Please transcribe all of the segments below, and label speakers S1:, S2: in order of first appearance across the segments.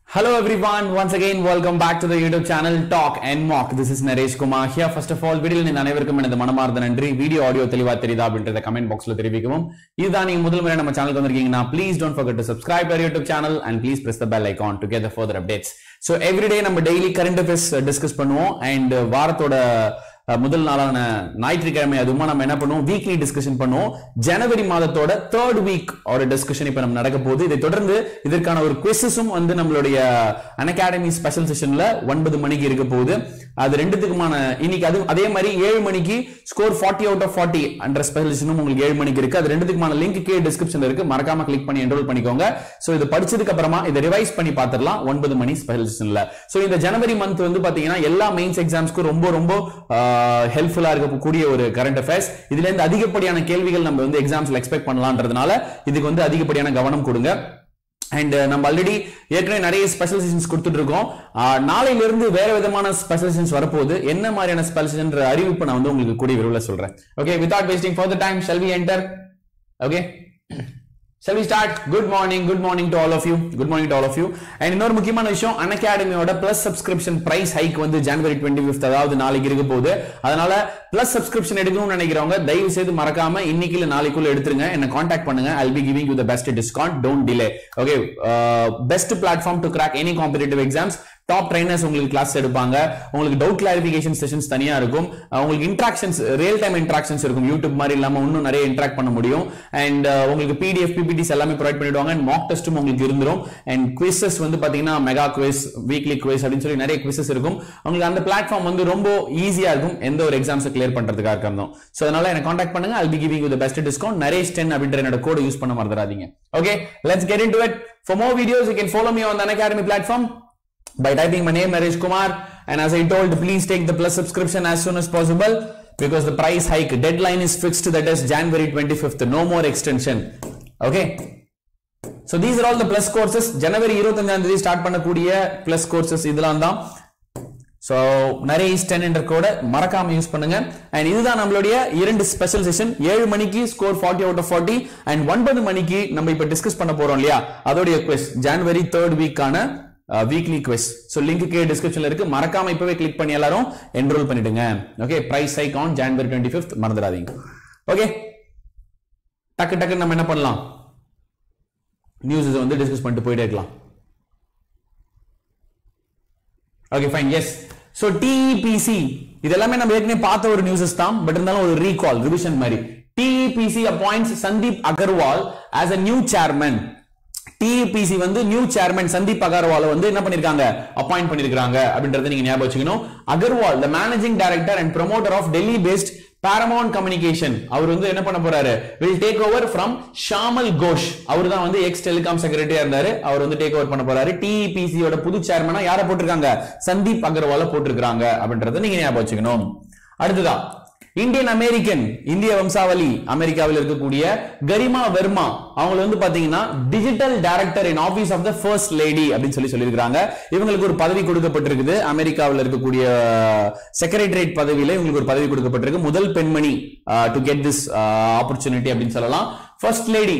S1: Hello everyone, once again welcome back to the YouTube channel Talk and Mock. This is Naresh Kumar here. First of all, வீடியோவில் இந்த அனைவருக்கும் எனது மனமார்ந்த நன்றி video audio தெளிவா தெரியுதா அப்படின்றத கமெண்ட் பாக்ஸ்ல தெரிவிக்கவும் இதுதான் நீங்க முதல் முறை நம்ம சேனலுக்கு வந்திருக்கீங்கன்னா please don't forget to subscribe our YouTube channel and please press the bell icon to get the further updates. So everyday நம்ம டெய்லி கரண்ட் அஃபேர்ஸ் டிஸ்கஸ் பண்ணுவோம் அண்ட் வாரத்தோட அஹ், முதல் நாளான ஞாயிற்றுக்கிழமை அதுவுமா நம்ம என்ன பண்ணுவோம் வீக்லி டிஸ்கஷன் பண்ணுவோம் ஜனவரி மாதத்தோட தேர்ட் வீக் ஒரு டிஸ்கஷன் இப்ப நம்ம நடக்க போகுது இதை தொடர்ந்து இதற்கான ஒரு குவிசஸும் வந்து நம்மளுடைய அகாடமி ஸ்பெஷல் செஷன்ல ஒன்பது மணிக்கு இருக்க போகுது அது ரெண்டுத்துக்குமான இன்னைக்கு அது அதே மாதிரி ஏழு மணிக்கு score forty out of forty அன்ற ஸ்பெஷல் செஷனும் உங்களுக்கு ஏழு மணிக்கு இருக்கு அது ரெண்டுத்துக்குமான லிங்க் கீழே டிஸ்கிரிப்ஷன்ல இருக்கு மறக்காம கிளிக் பண்ணி என்ரோல் பண்ணிக்கோங்க சோ இது படிச்சதுக்கு அப்புறமா இதை ரிவைஸ் பண்ணி பார்த்துடலாம் ஒன்பது மணி ஸ்பெஷல் செஷன்ல சோ இந்த ஜனவரி மந்த் வந்து பாத்தீங்கன்னா எல்லா மெயின்ஸ் எக்ஸாம்ஸ்க்கும் ரொம்ப ரொம்ப ஹெல்ப்ஃபுல்லா இருக்கக்கூடிய ஒரு கரண்ட் அஃபேர்ஸ் இதுல இருந்து அதிகப்படியான கேள்விகள் நம்ம வந்து எக்ஸாம்ஸ்ல எக்ஸ்பெக்ட் பண்ணலாம்ன்றதுனால இதுக்கு வந்து அதிகப்படியான கவனம் கொடுங்க அண்ட் நம்ம ஆல்ரெடி ஏற்கனவே நிறைய ஸ்பெஷல் செஷன்ஸ் கொடுத்துட்டு இருக்கோம் ஆஹ் நாளையில இருந்து வேற விதமான ஸ்பெஷல் செஷன்ஸ் வரப்போகுது என்ன மாதிரியான ஸ்பெஷல் செஷன் அறிவிப்பு நான் வந்து உங்களுக்கு கூடிய விரைவில் சொல்றேன் okay without wasting for the time shall we enter okay Shall we start? Good morning, good morning to all of you. Good morning to all of you. And இன்னொரு முக்கியமான விஷயம் அன்அகாடமியோட பிளஸ் சப்ஸ்கிரிப்ஷன் பிரைஸ் ஹைக் வந்து January twenty fifth அதாவது நாளைக்கு இருக்க போகுது அதனால பிளஸ் சப்ஸ்கிரிப்ஷன் எடுக்கணும்னு நினைக்கிறவங்க தயவு செய்து மறக்காம இன்னைக்கு இல்ல நாளைக்குள்ள எடுத்துருங்க என்ன காண்டாக்ட் பண்ணுங்க I'll be giving you the best discount. Don't delay. Okay. Uh, best platform to crack any competitive exams. Top trainers உங்களுக்கு கிளாஸ் எடுப்பாங்க உங்களுக்கு டவுட் கிளாரிபிகேஷன் செஷன்ஸ் தனியா இருக்கும் அஹ் உங்களுக்கு இன்ட்ராக்ஷன்ஸ் ரியல் டைம் இன்ட்ராக்ஷன்ஸ் இருக்கும் யூடியூப் மாதிரி இல்லாம இன்னும் நிறைய இன்ட்ராக்ட் பண்ண முடியும் அண்ட் உங்களுக்கு பிடிஎஃப் பிபிடிஸ் எல்லாமே ப்ரொவைட் பண்ணிடுவாங்க அண்ட் மாக் டெஸ்ட்டும் உங்களுக்கு இருந்துரும் அண்ட் குவிசஸ் வந்து பாத்தீங்கன்னா மெகா குவிஸ் வீக்லி குவிஸ் அப்படின்னு சொல்லி நிறைய குவிசஸ் இருக்கும் உங்களுக்கு அந்த பிளாட்ஃபார்ம் வந்து ரொம்ப ஈஸியா இருக்கும் எந்த ஒரு எக்ஸாம்ஸை கிளியர் பண்றதுக்காக இருந்தோம் ஸோ அதனால என்ன காண்டாக்ட் பண்ணுங்க I'll be giving you the best discount Naresh ten அப்படின்ற என்னோட கோட் யூஸ் பண்ண மறந்துடாதீங்க okay let's get into it for more videos you can follow me on the Academy platform by typing my name Naresh Kumar and as I told please take the plus subscription as soon as possible because the price hike deadline is fixed that is January 25th no more extension okay so these are all the plus courses ஜனவரி 25 தேதி start பண்ணக்கூடிய plus courses இதெல்லாம் தான் so நிறைய ten என்ற கோட மறக்காம use பண்ணுங்க அண்ட் இதுதான் நம்மளுடைய இரண்டு ஸ்பெஷல் செஷன் ஏழு மணிக்கு score forty out of forty and ஒன்பது மணிக்கு நம்ம இப்ப டிஸ்கஸ் பண்ண போறோம் இல்லையா அதோடைய குவெஸ் ஜனவரி தேர்ட் வீக்கான வீக்லி குவெஸ் ஸோ லிங்க் கே டிஸ்கிரிப்ஷன்ல இருக்கு மறக்காம இப்பவே கிளிக் பண்ணி எல்லாரும் என்ரோல் பண்ணிடுங்க okay price hike on January twenty fifth மறந்துடாதீங்க ஓகே டக்கு டக்கு நம்ம என்ன பண்ணலாம் நியூஸ் வந்து டிஸ்கஸ் பண்ணிட்டு போயிட்டே இருக்கலாம் okay fine yes so TEPC இது எல்லாமே நம்ம ஏற்கனவே பார்த்த ஒரு நியூஸஸ் தான் பட் இருந்தாலும் ஒரு ரீகால் ரிவிஷன் மாதிரி TEPC appoints Sandeep Agarwal as a new chairman TEPC வந்து நியூ சேர்மன் சந்தீப் அகர்வால் வந்து என்ன பண்ணிருக்காங்க அப்பாயிண்ட் பண்ணிருக்காங்க அப்படின்றத நீங்க ஞாபகம் வச்சுக்கணும் Agarwal the managing director and promoter of Delhi based Paramount communication அவர் வந்து என்ன பண்ண போறாரு will take over from Shamal Ghosh அவர் தான் வந்து எக்ஸ் டெலிகாம் செக்ரட்டரியா இருந்தாரு அவர் வந்து டேக் ஓவர் பண்ண போறாரு டிஇபிசி யோட புது சேர்மனா யாரை போட்டிருக்காங்க சந்தீப் அகர்வால போட்டிருக்காங்க அப்படின்றத நீங்க ஞாபகம் வச்சுக்கணும் அடுத்ததா இந்தியன் அமெரிக்கன் இந்திய வம்சாவளி அமெரிக்காவில் இருக்கக்கூடிய கரிமா வெர்மா அவங்க வந்து பாத்தீங்கன்னா digital director in office of the first lady அப்படின்னு சொல்லி சொல்லியிருக்காங்க இவங்களுக்கு ஒரு பதவி கொடுக்கப்பட்டிருக்குது அமெரிக்காவில் இருக்கக்கூடிய செக்ரட்டரியேட் பதவியில இவங்களுக்கு ஒரு பதவி கொடுக்கப்பட்டிருக்கு முதல் பெண்மணி டு கெட் திஸ் ஆப்பர்ச்சுனிட்டி அப்படின்னு சொல்லலாம் first lady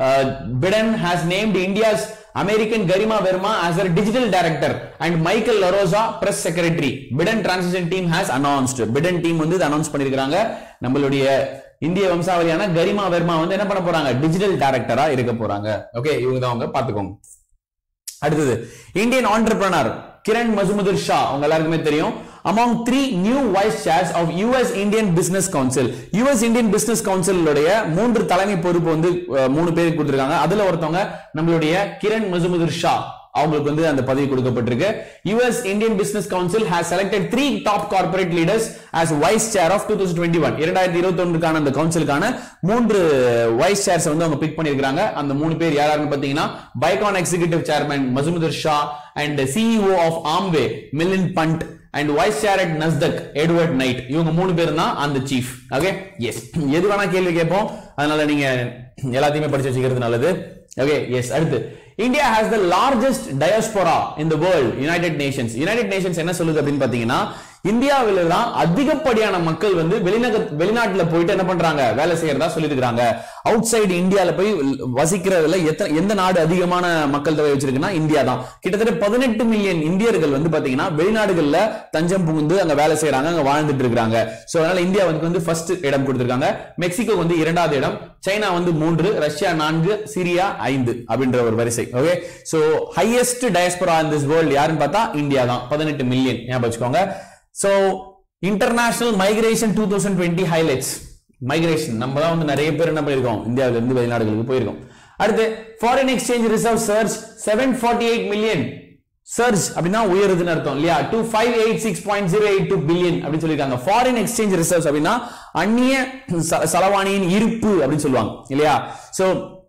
S1: Biden has named India's American Garima Verma as a digital director and Michael LaRosa press secretary Biden transition team has announced Biden team வந்து அனௌன்ஸ் பண்ணிருக்காங்க நம்மளுடைய இந்திய வம்சாவளியான கரிமா வெர்மா வந்து என்ன பண்ண போறாங்க டிஜிட்டல் டைரக்டரா இருக்க போறாங்க ஓகே இவங்க தான் அவங்க பாத்துக்கோங்க அடுத்தது இந்தியன் ஆண்டர்பிரனர் கிரண் மசுமுதர் ஷா அவங்க எல்லாருக்குமே தெரியும் among three new vice chairs of US Indian business council US Indian business கவுன்சிலுடைய மூன்று தலைமை பொறுப்பு வந்து அஹ், மூணு பேருக்கு கொடுத்திருக்காங்க அதுல ஒருத்தவங்க நம்மளுடைய கிரண் மசுமுதர் ஷா அவங்களுக்கு வந்து அந்த பதவி கொடுக்கப்பட்டிருக்கு US Indian business council has selected three top corporate leaders as vice chair of two thousand twenty one இரண்டாயிரத்தி இருபத்தி ஒன்றுக்கான அந்த கவுன்சிலுக்கான மூன்று வைஸ் சேர்ஸ் வந்து அவங்க பிக் பண்ணிருக்காங்க அந்த மூணு பேர் யாராருன்னு பாத்தீங்கன்னா Biocon executive chairman Mazumdar Shaw and CEO of Amway Milind Pant and vice chair at Nasdaq Edward Knight இவங்க மூணு பேர் தான் அந்த சீஃப் ஓகே எஸ் எது வேணா கேள்வி கேட்போம் அதனால நீங்க எல்லாத்தையுமே படிச்சு வச்சுக்கிறது நல்லது ஓகே எஸ் அடுத்து India has the largest diaspora in the world United Nations United Nations என்ன சொல்லுது அப்படின்னு பாத்தீங்கன்னா இந்தியாவில தான் அதிகப்படியான மக்கள் வந்து வெளிநக வெளிநாட்டுல போயிட்டு என்ன பண்றாங்க வேலை செய்யறதா சொல்லியிருக்காங்க அவுட் சைடு இந்தியால போய் வசிக்கிறதுல எத்தனை எந்த நாடு அதிகமான மக்கள் தொகை வச்சிருக்குன்னா இந்தியா தான் கிட்டத்தட்ட பதினெட்டு மில்லியன் இந்தியர்கள் வந்து பாத்தீங்கன்னா வெளிநாடுகள்ல தஞ்சம் புகுந்து அங்க வேலை செய்யறாங்க அங்க வாழ்ந்துட்டு இருக்காங்க சோ அதனால இந்தியா வந்து வந்து ஃபர்ஸ்ட் இடம் கொடுத்திருக்காங்க மெக்சிகோ வந்து இரண்டாவது இடம் சைனா வந்து மூன்று ரஷ்யா நான்கு சிரியா ஐந்து அப்படின்ற ஒரு வரிசை okay so highest diaspora in this world யாருன்னு பார்த்தா இந்தியா தான் பதினெட்டு மில்லியன் ஞாபகம் வச்சுக்கோங்க so international migration two thousand twenty highlights migration நம்ம தான் வந்து நிறைய பேர் என்ன பண்ணிருக்கோம் இந்தியாவில இருந்து வெளிநாடுகளுக்கு போயிருக்கோம் அடுத்து foreign exchange reserve surge seven forty eight million surge அப்படின்னா உயருதுன்னு அர்த்தம் இல்லையா two five eight six point zero eight two billion அப்படின்னு சொல்லியிருக்காங்க ஃபாரின் எக்ஸ்சேஞ்ச் ரிசர்வ்ஸ் அப்படின்னா அந்நிய ச- செலவாணியின் இருப்பு அப்படின்னு சொல்லுவாங்க இல்லையா சோ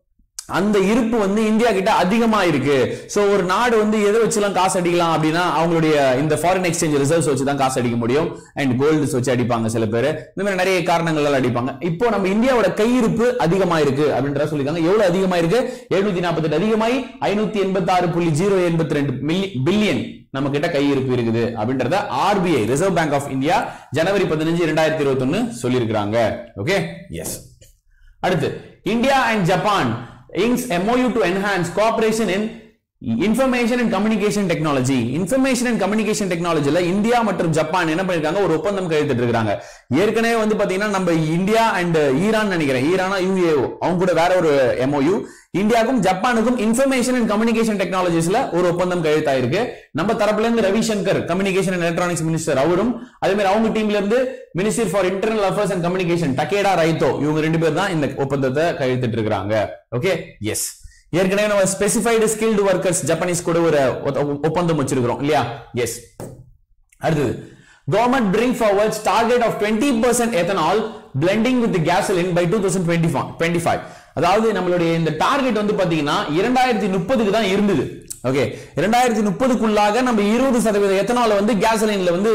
S1: அந்த இருப்பு வந்து இந்தியா கிட்ட அதிகமா இருக்கு சோ ஒரு நாடு வந்து எதை வச்சுலாம் காசு அடிக்கலாம் அப்படின்னா அவங்களுடைய இந்த ஃபாரின் எக்ஸ்சேஞ்ச் ரிசர்வ்ஸ் வச்சு தான் காசு அடிக்க முடியும் அண்ட் கோல்டு வச்சு அடிப்பாங்க சில பேர் இந்த மாதிரி நிறைய காரணங்களால அடிப்பாங்க இப்போ நம்ம இந்தியாவோட கையிருப்பு அதிகமா இருக்கு அப்படின்றத சொல்லியிருக்காங்க எவ்வளவு அதிகமா இருக்கு எழுநூத்தி நாற்பத்தி அதிகமாயி ஐநூத்தி எண்பத்தி ஆறு புள்ளி ஜீரோ எண்பத்தி ரெண்டு பில்லியன் நம்ம கிட்ட கையிருப்பு இருக்குது அப்படின்றத RBI reserve bank of India ஜனவரி பதினஞ்சு இரண்டாயிரத்தி இருபத்தி ஒன்னு சொல்லியிருக்காங்க ஓகே எஸ் அடுத்து India and Japan inks MOU to enhance cooperation in information and communication technology information and communication டெக்னாலஜில இந்தியா மற்றும் ஜப்பான் என்ன பண்ணிருக்காங்க ஒரு ஒப்பந்தம் கையெழுத்திட்டு இருக்காங்க ஏற்கனவே வந்து பாத்தீங்கன்னா நம்ம இந்தியா அண்ட் ஈரான் நினைக்கிறேன் ஈரானா யூஏஓ அவங்க கூட வேற ஒரு MOU இந்தியாவுக்கும் ஜப்பானுக்கும் இன்ஃபர்மேஷன் அண்ட் கம்யூனிகேஷன் டெக்னாலஜிஸ்ல ஒரு ஒப்பந்தம் கையெழுத்தாயிருக்கு நம்ம தரப்புல இருந்து Ravishankar communication and electronics minister அவரும் அதே மாதிரி அவங்க டீம்ல இருந்து minister for internal affairs and communication Takeda Ryota இவங்க ரெண்டு பேர் தான் இந்த ஒப்பந்தத்தை கையெழுத்திட்டு இருக்காங்க ஓகே எஸ் ஏற்கனவே நம்ம ஸ்பெசிஃபைடு ஸ்கில்டு ஒர்க்கர்ஸ் ஜப்பானீஸ் கூட ஒரு ஒத்த- ஒப்பந்தம் வச்சிருக்கிறோம் இல்லையா எஸ் அடுத்தது government bring forward target of twenty percent ethanol blending with gasoline by two thousand twenty twenty five அதாவது நம்மளுடைய இந்த டார்கெட் வந்து பாத்தீங்கன்னா இரண்டாயிரத்தி முப்பதுக்கு தான் இருந்தது ஓகே இரண்டாயிரத்தி முப்பதுக்குள்ளாக நம்ம இருபது சதவீத எத்தனால் வந்து கேசலின்ல வந்து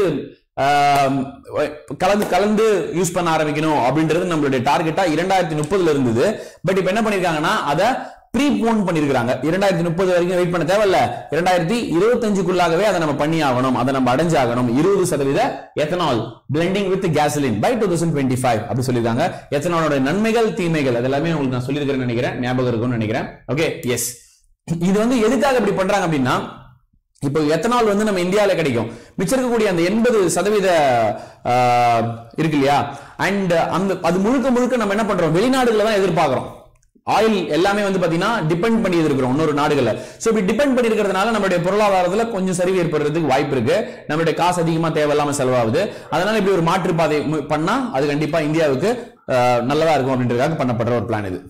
S1: ஆம், கலந்து கலந்து யூஸ் பண்ண ஆரம்பிக்கணும் அப்படின்றது நம்மளுடைய டார்கெட்டா இரண்டாயிரத்தி முப்பதுல இருந்தது பட் இப்ப என்ன பண்ணிருக்காங்கன்னா அதை ப்ரீ போன் பண்ணிருக்காங்க இரண்டாயிரத்தி முப்பது வரைக்கும் வெயிட் பண்ண தேவையில்ல இரண்டாயிரத்தி இருபத்தஞ்சுக்குள்ளாகவே அதை நம்ம பண்ணி ஆகணும் அதை நம்ம அடைஞ்சாகணும் இருபது சதவீத ethanol blending with gasoline by two thousand twenty five அப்படி சொல்லியிருக்காங்க எத்தனாலோட நன்மைகள் தீமைகள் அது எல்லாமே உங்களுக்கு நான் சொல்லியிருக்கிறேன்னு நினைக்கிறேன் ஞாபகம் இருக்கும்னு நினைக்கிறேன் ஓகே எஸ் இது வந்து எதுக்காக இப்படி பண்றாங்க அப்படின்னா இப்போ எத்தனால் வந்து நம்ம இந்தியாவில கிடைக்கும் மிச்சம் இருக்கக்கூடிய அந்த எண்பது சதவீத ஆஹ், இருக்கு இல்லையா அண்ட் அந்த அது முழுக்க முழுக்க நம்ம என்ன பண்றோம் வெளிநாடுகளை தான் எதிர்பார்க்கிறோம் ஆயில் எல்லாமே வந்து பாத்தீங்கன்னா டிபெண்ட் பண்ணி இருக்கிறோம் இன்னொரு நாடுகள்ல சோ இப்படி டிபெண்ட் பண்ணி இருக்கிறதுனால நம்மளுடைய பொருளாதாரத்துல கொஞ்சம் சரிவு ஏற்படுறதுக்கு வாய்ப்பு இருக்கு நம்மளுடைய காசு அதிகமா தேவையில்லாம செலவாகுது அதனால இப்படி ஒரு மாற்று பாதை மு- பண்ணா அது கண்டிப்பா இந்தியாவுக்கு ஆஹ், நல்லதா இருக்கும் அப்படின்றதுக்காக பண்ணப்படுற ஒரு பிளான் இது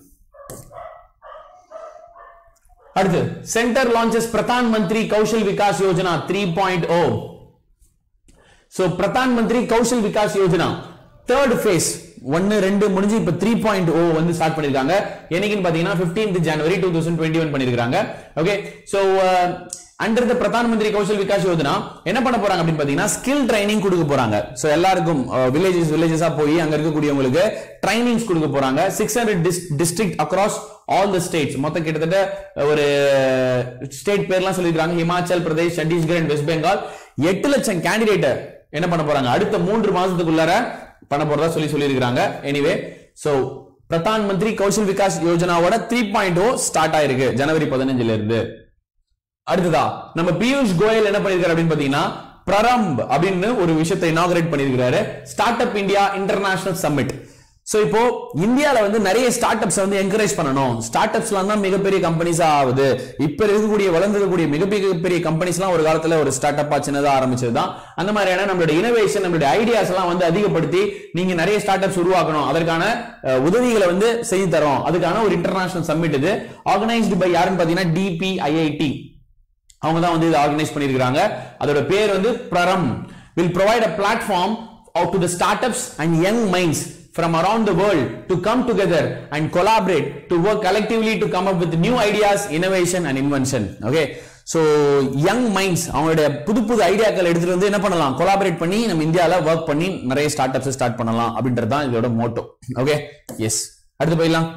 S1: அடுத்து centre launches Pradhan Mantri Kaushal Vikas Yojana three point O so Pradhan Mantri Kaushal Vikas Yojana third phase ஒன்னு ரெண்டு முடிஞ்சு இப்ப த்ரீ பாயிண்ட் ஓ வந்து ஸ்டார்ட் பண்ணிருக்காங்க என்னைக்குன்னு பாத்தீங்கன்னா 15th January two thousand twenty one பண்ணிருக்காங்க okay so under the Pradhan Mantri Kaushal Vikas Yojana என்ன பண்ண போறாங்க அப்படின்னு பாத்தீங்கன்னா ஸ்கில் ட்ரைனிங் கொடுக்க போறாங்க சோ எல்லாருக்கும் வில்லேஜஸ் வில்லேஜஸா போய் அங்க இருக்கக்கூடியவங்களுக்கு ட்ரைனிங்ஸ் கொடுக்க போறாங்க six hundred district across all the states மொத்தம் கிட்டத்தட்ட ஒரு ஸ்டேட் பேர்லாம் சொல்லியிருக்காங்க ஹிமாச்சல் பிரதேஷ் சத்தீஸ்கர் அண்ட் வெஸ்ட் பெங்கால் எட்டு லட்சம் கேண்டிடேட் என்ன பண்ண போறாங்க அடுத்த மூன்று மாசத்துக்குள்ளார பண்ண போறதா சொல்லி சொல்லியிருக்காங்க எனிவே சோ பிரதான் மந்திரி கௌஷல் விகாஸ் யோஜனாவோட த்ரீ பாயிண்ட் ஓ ஸ்டார்ட் ஆயிருக்கு ஜனவரி பதினஞ்சுல இருந்து அடுத்ததா நம்ம பியூஷ் கோயல் என்ன பண்ணிருக்காரு அப்படின்னு பாத்தீங்கன்னா பிரரம்ப் அப்படின்னு ஒரு விஷயத்தை இனாகரேட் பண்ணிருக்காரு start up India international summit so இப்போ இந்தியால வந்து நிறைய ஸ்டார்ட் அப்ஸ் வந்து என்கரேஜ் பண்ணணும் ஸ்டார்ட் அப்ஸ்லாம் தான் மிகப்பெரிய கம்பெனிஸ் ஆகுது இப்ப இருக்கக்கூடிய வளர்ந்திருக்கக்கூடிய மிகப்பெரிய பெரிய கம்பெனிஸ்லாம் ஒரு காலத்துல ஒரு ஸ்டார்ட் அப்பா சின்னதா ஆரம்பிச்சது தான் அந்த மாதிரியான நம்மளுடைய இனோவேஷன் நம்மளுடைய ஐடியாஸ் எல்லாம் வந்து அதிகப்படுத்தி நீங்க நிறைய ஸ்டார்ட் அப்ஸ் உருவாக்கணும் அதற்கான அஹ், உதவிகளை வந்து செய்து தரோம் அதுக்கான ஒரு இன்டர்நேஷனல் சம்மிட் இது ஆர்கனைஸ்டு பை யாருன்னு பாத்தீங்கன்னா டிபிஐஐடி அவங்க தான் வந்து இதை ஆர்கனைஸ் பண்ணிருக்காங்க அதோட பேர் வந்து பிரரம் will provide a platform out to the startups and young minds from around the world to come together and collaborate to work collectively to come up with new ideas innovation and invention okay so young minds அவங்களுடைய புது புது ஐடியாக்கள் எடுத்துட்டு வந்து என்ன பண்ணலாம் collaborate பண்ணி நம்ம இந்தியால ஒர்க் பண்ணி நிறைய ஸ்டார்ட் அப்ஸ் ஸ்டார்ட் பண்ணலாம் அப்படின்றது தான் இதோட மோட்டோ ஓகே எஸ் அடுத்து போயிடலாம்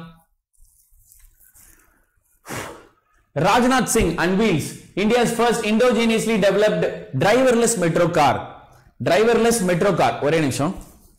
S1: Rajnath Singh unveils India's first endogenously developed driverless metro car. Driverless metro car ஒரே நிமிஷம்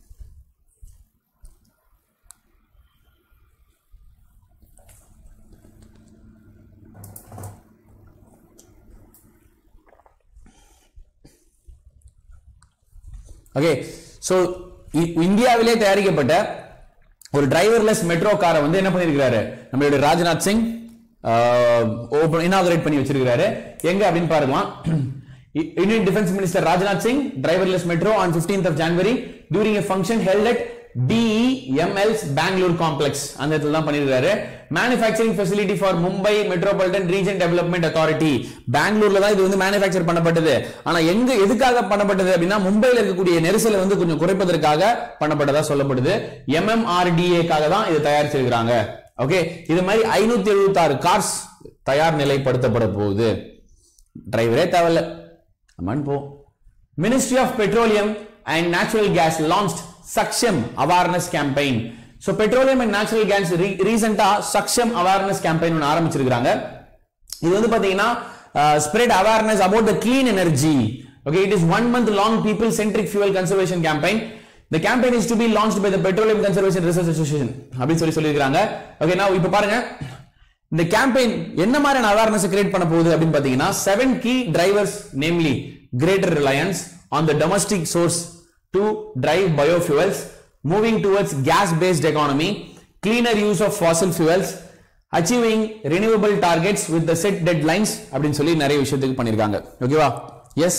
S1: ஓகே ஸோ இந்தியாவிலே தயாரிக்கப்பட்ட ஒரு டிரைவர்லெஸ் மெட்ரோ காரை வந்து என்ன பண்ணிருக்காரு நம்மளுடைய ராஜ்நாத் சிங் ஓபன் இனாகரேட் பண்ணி வச்சிருக்காரு எங்க அப்படின்னு பாருக்கலாம் Indian defence minister Rajnath Singh driverless metro on 15th of January during a function held at BEML's Bengaluru complex அந்த இடத்துல தான் பண்ணிருக்காரு manufacturing facility for Mumbai metropolitan region development authority பெங்களூர்ல தான் இது வந்து மேனுஃபேக்சர் பண்ணப்பட்டது ஆனா எங்க எதுக்காக பண்ணப்பட்டது அப்படின்னா மும்பைல இருக்கக்கூடிய நெரிசலை வந்து கொஞ்சம் குறைப்பதற்காக பண்ணப்பட்டதா சொல்லப்படுது எம்எம்ஆர்டிஏக்காக தான் இது தயாரிச்சிருக்கிறாங்க ஓகே இது மாதிரி ஐநூத்தி எழுபத்தி ஆறு கார்ஸ் தயார் நிலைப்படுத்தப்பட போகுது டிரைவரே தேவையில்ல அம்மான் போ ministry of petroleum and natural gas launched Saksham awareness campaign so petroleum and natural gas ரீசெண்டா சக்ஷம் அவேர்னஸ் கேம்பெயின் ஒன்று ஆரம்பிச்சிருக்காங்க இது வந்து பாத்தீங்கன்னா spread awareness about the clean energy okay it is one month long people centric fuel conservation campaign the campaign is to be launched by the petroleum conservation research association அப்படின்னு சொல்லி சொல்லியிருக்காங்க okay நான் இப்போ பாருங்க இந்த கேம்பெயின் என்ன மாதிரியான awareness create பண்ண போகுது அப்படின்னு பாத்தீங்கன்னா seven key drivers namely greater reliance on the domestic source to drive biofuels moving towards gas based economy cleaner use of fossil fuels achieving renewable targets with the set deadlines அப்படின்னு சொல்லி நிறைய விஷயத்துக்கு பண்ணிருக்காங்க ஓகேவா yes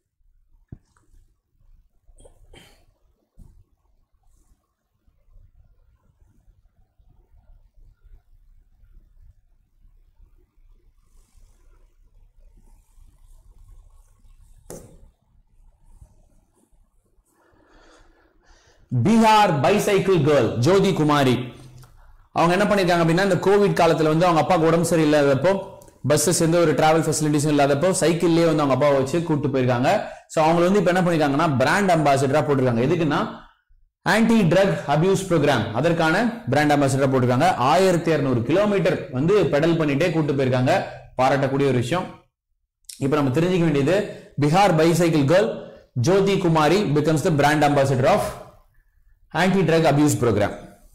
S1: Bihar bicycle girl Jyoti Kumari அவங்க என்ன பண்ணிருக்காங்க அப்படின்னா இந்த கோவிட் காலத்துல வந்து அவங்க அப்பாவுக்கு உடம்பு சரியில்லாதப்போ பஸ்ஸஸ் எந்த ஒரு டிராவல் ஃபெசிலிட்டிஸும் இல்லாதப்போ சைக்கிள்லயே வந்து அவங்க அப்பாவை வச்சு கூட்டு போயிருக்காங்க ஸோ அவங்க வந்து இப்போ என்ன பண்ணிருக்காங்கன்னா பிராண்ட் அம்பாசிடரா போட்டிருக்காங்க எதுக்குன்னா ஆன்டி ட்ரக் அபியூஸ் ப்ரோக்ராம் அதற்கான பிராண்ட் அம்பாசிடரா போட்டிருக்காங்க ஆயிரத்தி இருநூறு கிலோமீட்டர் வந்து பெடல் பண்ணிட்டே கூட்டு போயிருக்காங்க பாராட்டக்கூடிய ஒரு விஷயம் இப்போ நம்ம தெரிஞ்சுக்க வேண்டியது Bihar bicycle girl Jyoti Kumari becomes the brand ambassador of anti drug abuse programme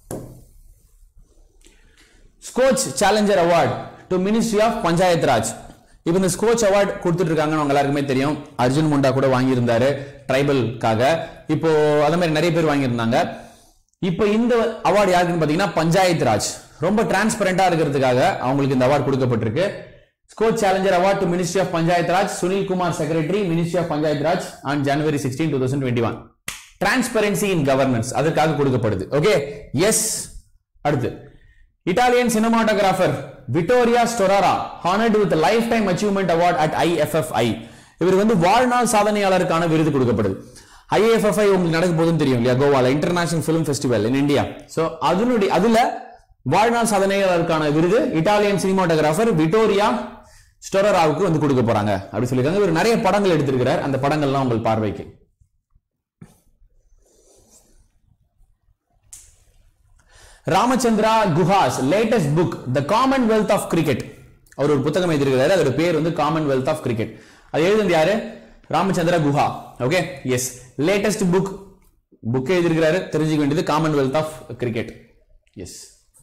S1: SKOCH challenger award to ministry of Panchayat Raj இப்போ இந்த ஸ்கோச் அவார்ட் கொடுத்துட்டு இருக்காங்கன்னு உங்க எல்லாருக்குமே தெரியும் அர்ஜுன் முண்டா கூட வாங்கியிருந்தாரு ட்ரைபல்காக இப்போ அதே மாதிரி நிறைய பேர் வாங்கியிருந்தாங்க இப்போ இந்த அவார்டு யாருக்குன்னு பார்த்தீங்கன்னா பஞ்சாயத் ராஜ் ரொம்ப டிரான்ஸ்பரண்டா இருக்கிறதுக்காக அவங்களுக்கு இந்த அவார்டு கொடுக்கப்பட்டிருக்கு SKOCH challenger award to ministry of Panchayat Raj Sunil Kumar secretary ministry of Panchayat Raj on January sixteen two thousand twenty one transparency in governance அதற்காக கொடுக்கப்படுது ஓகே எஸ் அடுத்து Italian cinematographer Vittorio Storaro honoured with lifetime achievement award at IFFI இவர் வந்து வாழ்நாள் சாதனையாளருக்கான விருது கொடுக்கப்படுது IFFI உங்களுக்கு நடக்க போதுன்னு தெரியும் இல்லையா கோவால international film festival in India so அதனுடைய அதுல வாழ்நாள் சாதனையாளருக்கான விருது இட்டாலியன் சினிமாட்டோகிராஃபர் விட்டோரியா ஸ்டொரராவுக்கு வந்து கொடுக்க போறாங்க அப்படி சொல்லியிருக்காங்க இவர் நிறைய படங்கள் எடுத்திருக்கிறார் அந்த படங்கள்லாம் உங்கள் பார்வைக்கு Ramachandra Guha's latest book the commonwealth of cricket அவர் ஒரு புத்தகம் எழுதியிருக்கிறாரு அதோட பேர் வந்து காமன்வெல்த் ஆஃப் கிரிக்கெட் அது எழுதுனது யாரு Ramachandra Guha okay yes latest book book எழுதியிருக்கிறாரு தெரிஞ்சுக்க வேண்டியது commonwealth of cricket yes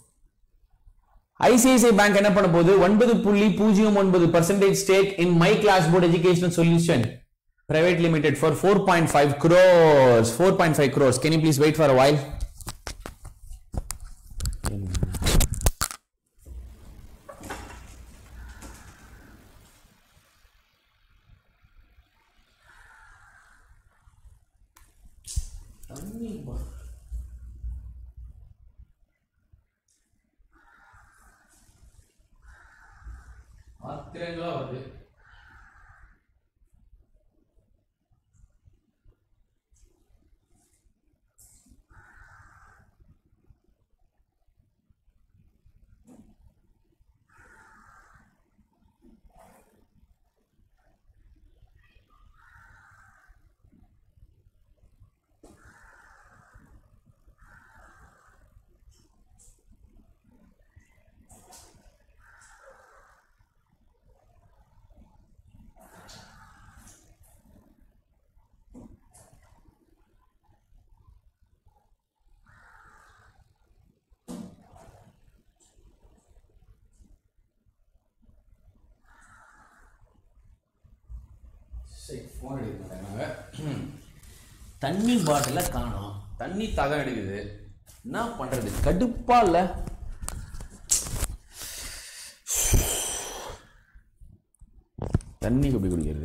S1: ICICI bank என்ன பண்ண போகுது ஒன்பது புள்ளி பூஜ்ஜியம் ஒன்பது percentage stake in MyClassboard educational solution private limited for four point five crores four point five crores can you please wait for a while ஆத்திரங்களா வருது phone எடுக்க மாட்டாங்க தண்ணி பாட்டில காணோம் தண்ணி தகம் எடுக்குது என்ன பண்றது கடுப்பா இல்ல தண்ணி எப்படி குடிக்கிறது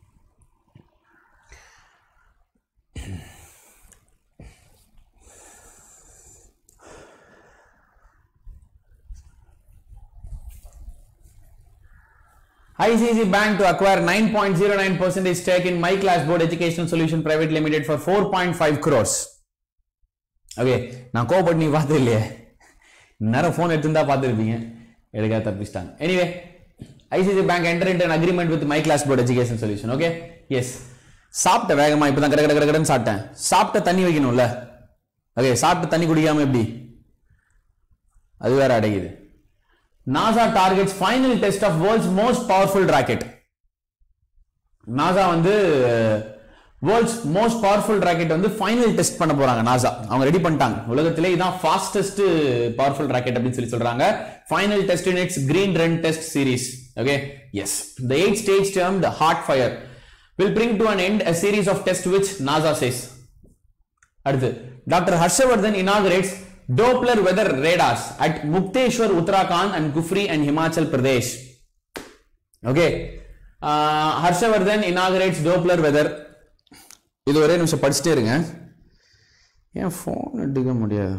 S1: ICICI Bank to acquire 9.09% stake in My Class Board Educational Solution Private Limited for 4.5 crores. Okay நான் கோபப்பட்டு நீ பார்த்து இல்லையே நேரம் ஃபோன் எடுத்துருந்தா பார்த்துருப்பீங்க எடுக்காத தப்பிச்சிட்டாங்க anyway ICICI bank enter into agreement with MyClassboard education solution okay yes சாப்பிட்ட வேகமா இப்போ தான் கட கட கடன்னு சாப்பிட்டேன் சாப்பிட்ட தண்ணி வைக்கணும்ல ஓகே சாப்பிட்ட தண்ணி குடிக்காம எப்படி அது வேற அடையுது NASA targets final test of world's most powerful rocket. NASA வந்து வேர்ல்ட்ஸ் மோஸ்ட் பவர்ஃபுல் ராக்கெட் வந்து ஃபைனல் டெஸ்ட் பண்ண போறாங்க நாசா அவங்க ரெடி பண்ணிட்டாங்க உலகத்திலே இதான் ஃபாஸ்டஸ்ட் பவர்ஃபுல் ராக்கெட் அப்படின்னு சொல்லி சொல்றாங்க final test in its green run test series okay yes the eight stage term the hot fire will bring to an end a series of test which NASA says அடுத்து doctor Harshvardhan inaugurates Doppler weather radars at Mukteshwar Uttarakhand and Kufri and Himachal Pradesh okay Harshvardhan inaugurates Doppler weather இது ஒரே நிமிஷம் படிச்சுட்டே இருங்க ஏன் phone எடுக்க முடியாது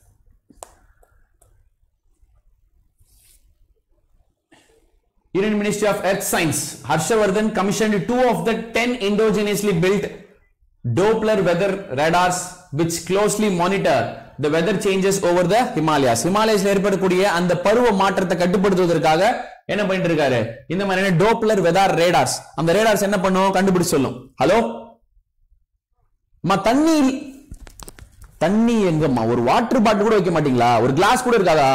S1: Union Ministry of Earth Science, Harshavardhan commissioned two of the 10 endogenously built Doppler weather radars which closely monitor the weather changes over the Himalayas. ஹிமாலயஸ்ல ஏற்படக்கூடிய அந்த பருவ மாற்றத்தை கட்டுப்படுத்துவதற்காக என்ன பண்ணிட்டு இருக்காரு இந்த மாதிரியான டோப்லர் வெதார் ரேடார்ஸ் அந்த ரேடார்ஸ் என்ன பண்ணும் கண்டுபிடிச்சு சொல்லும் ஹலோ அம்மா தண்ணி இல்ல- தண்ணி எங்கம்மா ஒரு வாட்டர் பாட்டில் கூட வைக்க மாட்டீங்களா ஒரு கிளாஸ் கூட இருக்காதா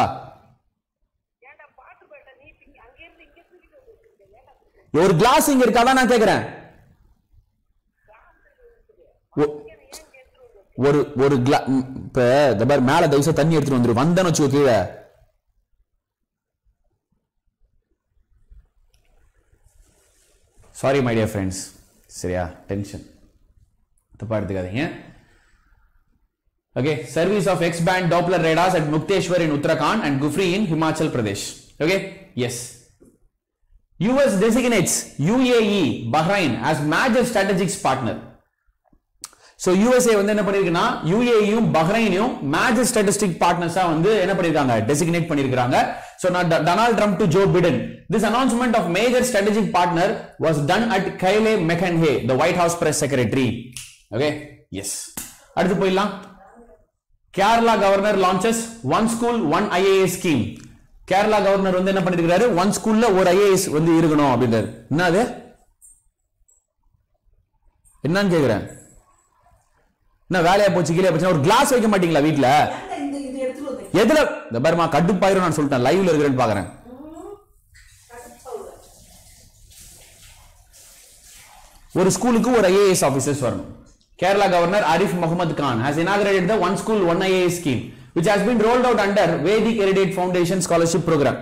S1: ஒரு கிளாஸ் இங்க இருக்காதா நான் கேக்குறேன் ஒ- ஒரு ஒரு கிளா ம், இப்ப இந்த பாரு மேல தயவுசெய்து தண்ணி எடுத்துட்டு வந்துரு வந்தேன்னு வச்சுக்கோ கீழே சாரி மை டியர் ஃப்ரெண்ட்ஸ் சரியா டென்ஷன் தப்பா எடுத்துக்காதீங்க Okay, service of X-band Doppler radars at Mukteshwar in Uttarakhand and Gufri in Himachal Pradesh. Okay, yes. US designates UAE, Bahrain as major strategic partner. So USA வந்து என்ன பண்ணிருக்குன்னா யூஏயும் பஹ்ரைனையும் major statistic பார்ட்னர்ஸா வந்து என்ன பண்ணிருக்காங்க designate பண்ணிருக்காங்க so நான் Donald Trump to Joe Biden this announcement of major strategic partner was done at Kayleigh McEnany the White House press secretary okay yes அடுத்து போயிடலாம் Kerala governor launches one school one IAS scheme Kerala governor வந்து என்ன பண்ணிருக்காரு one ஸ்கூல்ல ஒரு IAS வந்து இருக்கணும் அப்படின்றாரு என்ன அது என்னன்னு கேக்குறேன் என்ன வேலையா போச்சு கீழே போச்சு ஒரு கிளாஸ் வைக்க மாட்டீங்களா வீட்ல
S2: ஏன்டா இந்த இது எடுத்துட்டு வந்தீங்க?
S1: எதுல இந்த பாருமா கடுப்பாயிரும் நான் சொல்லிட்டேன் லைவ்ல இருக்கிறேன்னு பாக்குறேன் ஒரு ஸ்கூலுக்கு ஒரு ஐஏஎஸ் ஆபீசர்ஸ் வரணும் Kerala governor Arif Mohammad Khan has inaugurated the one school one IAS scheme which has been rolled out under Vedic Heritage Foundation scholarship program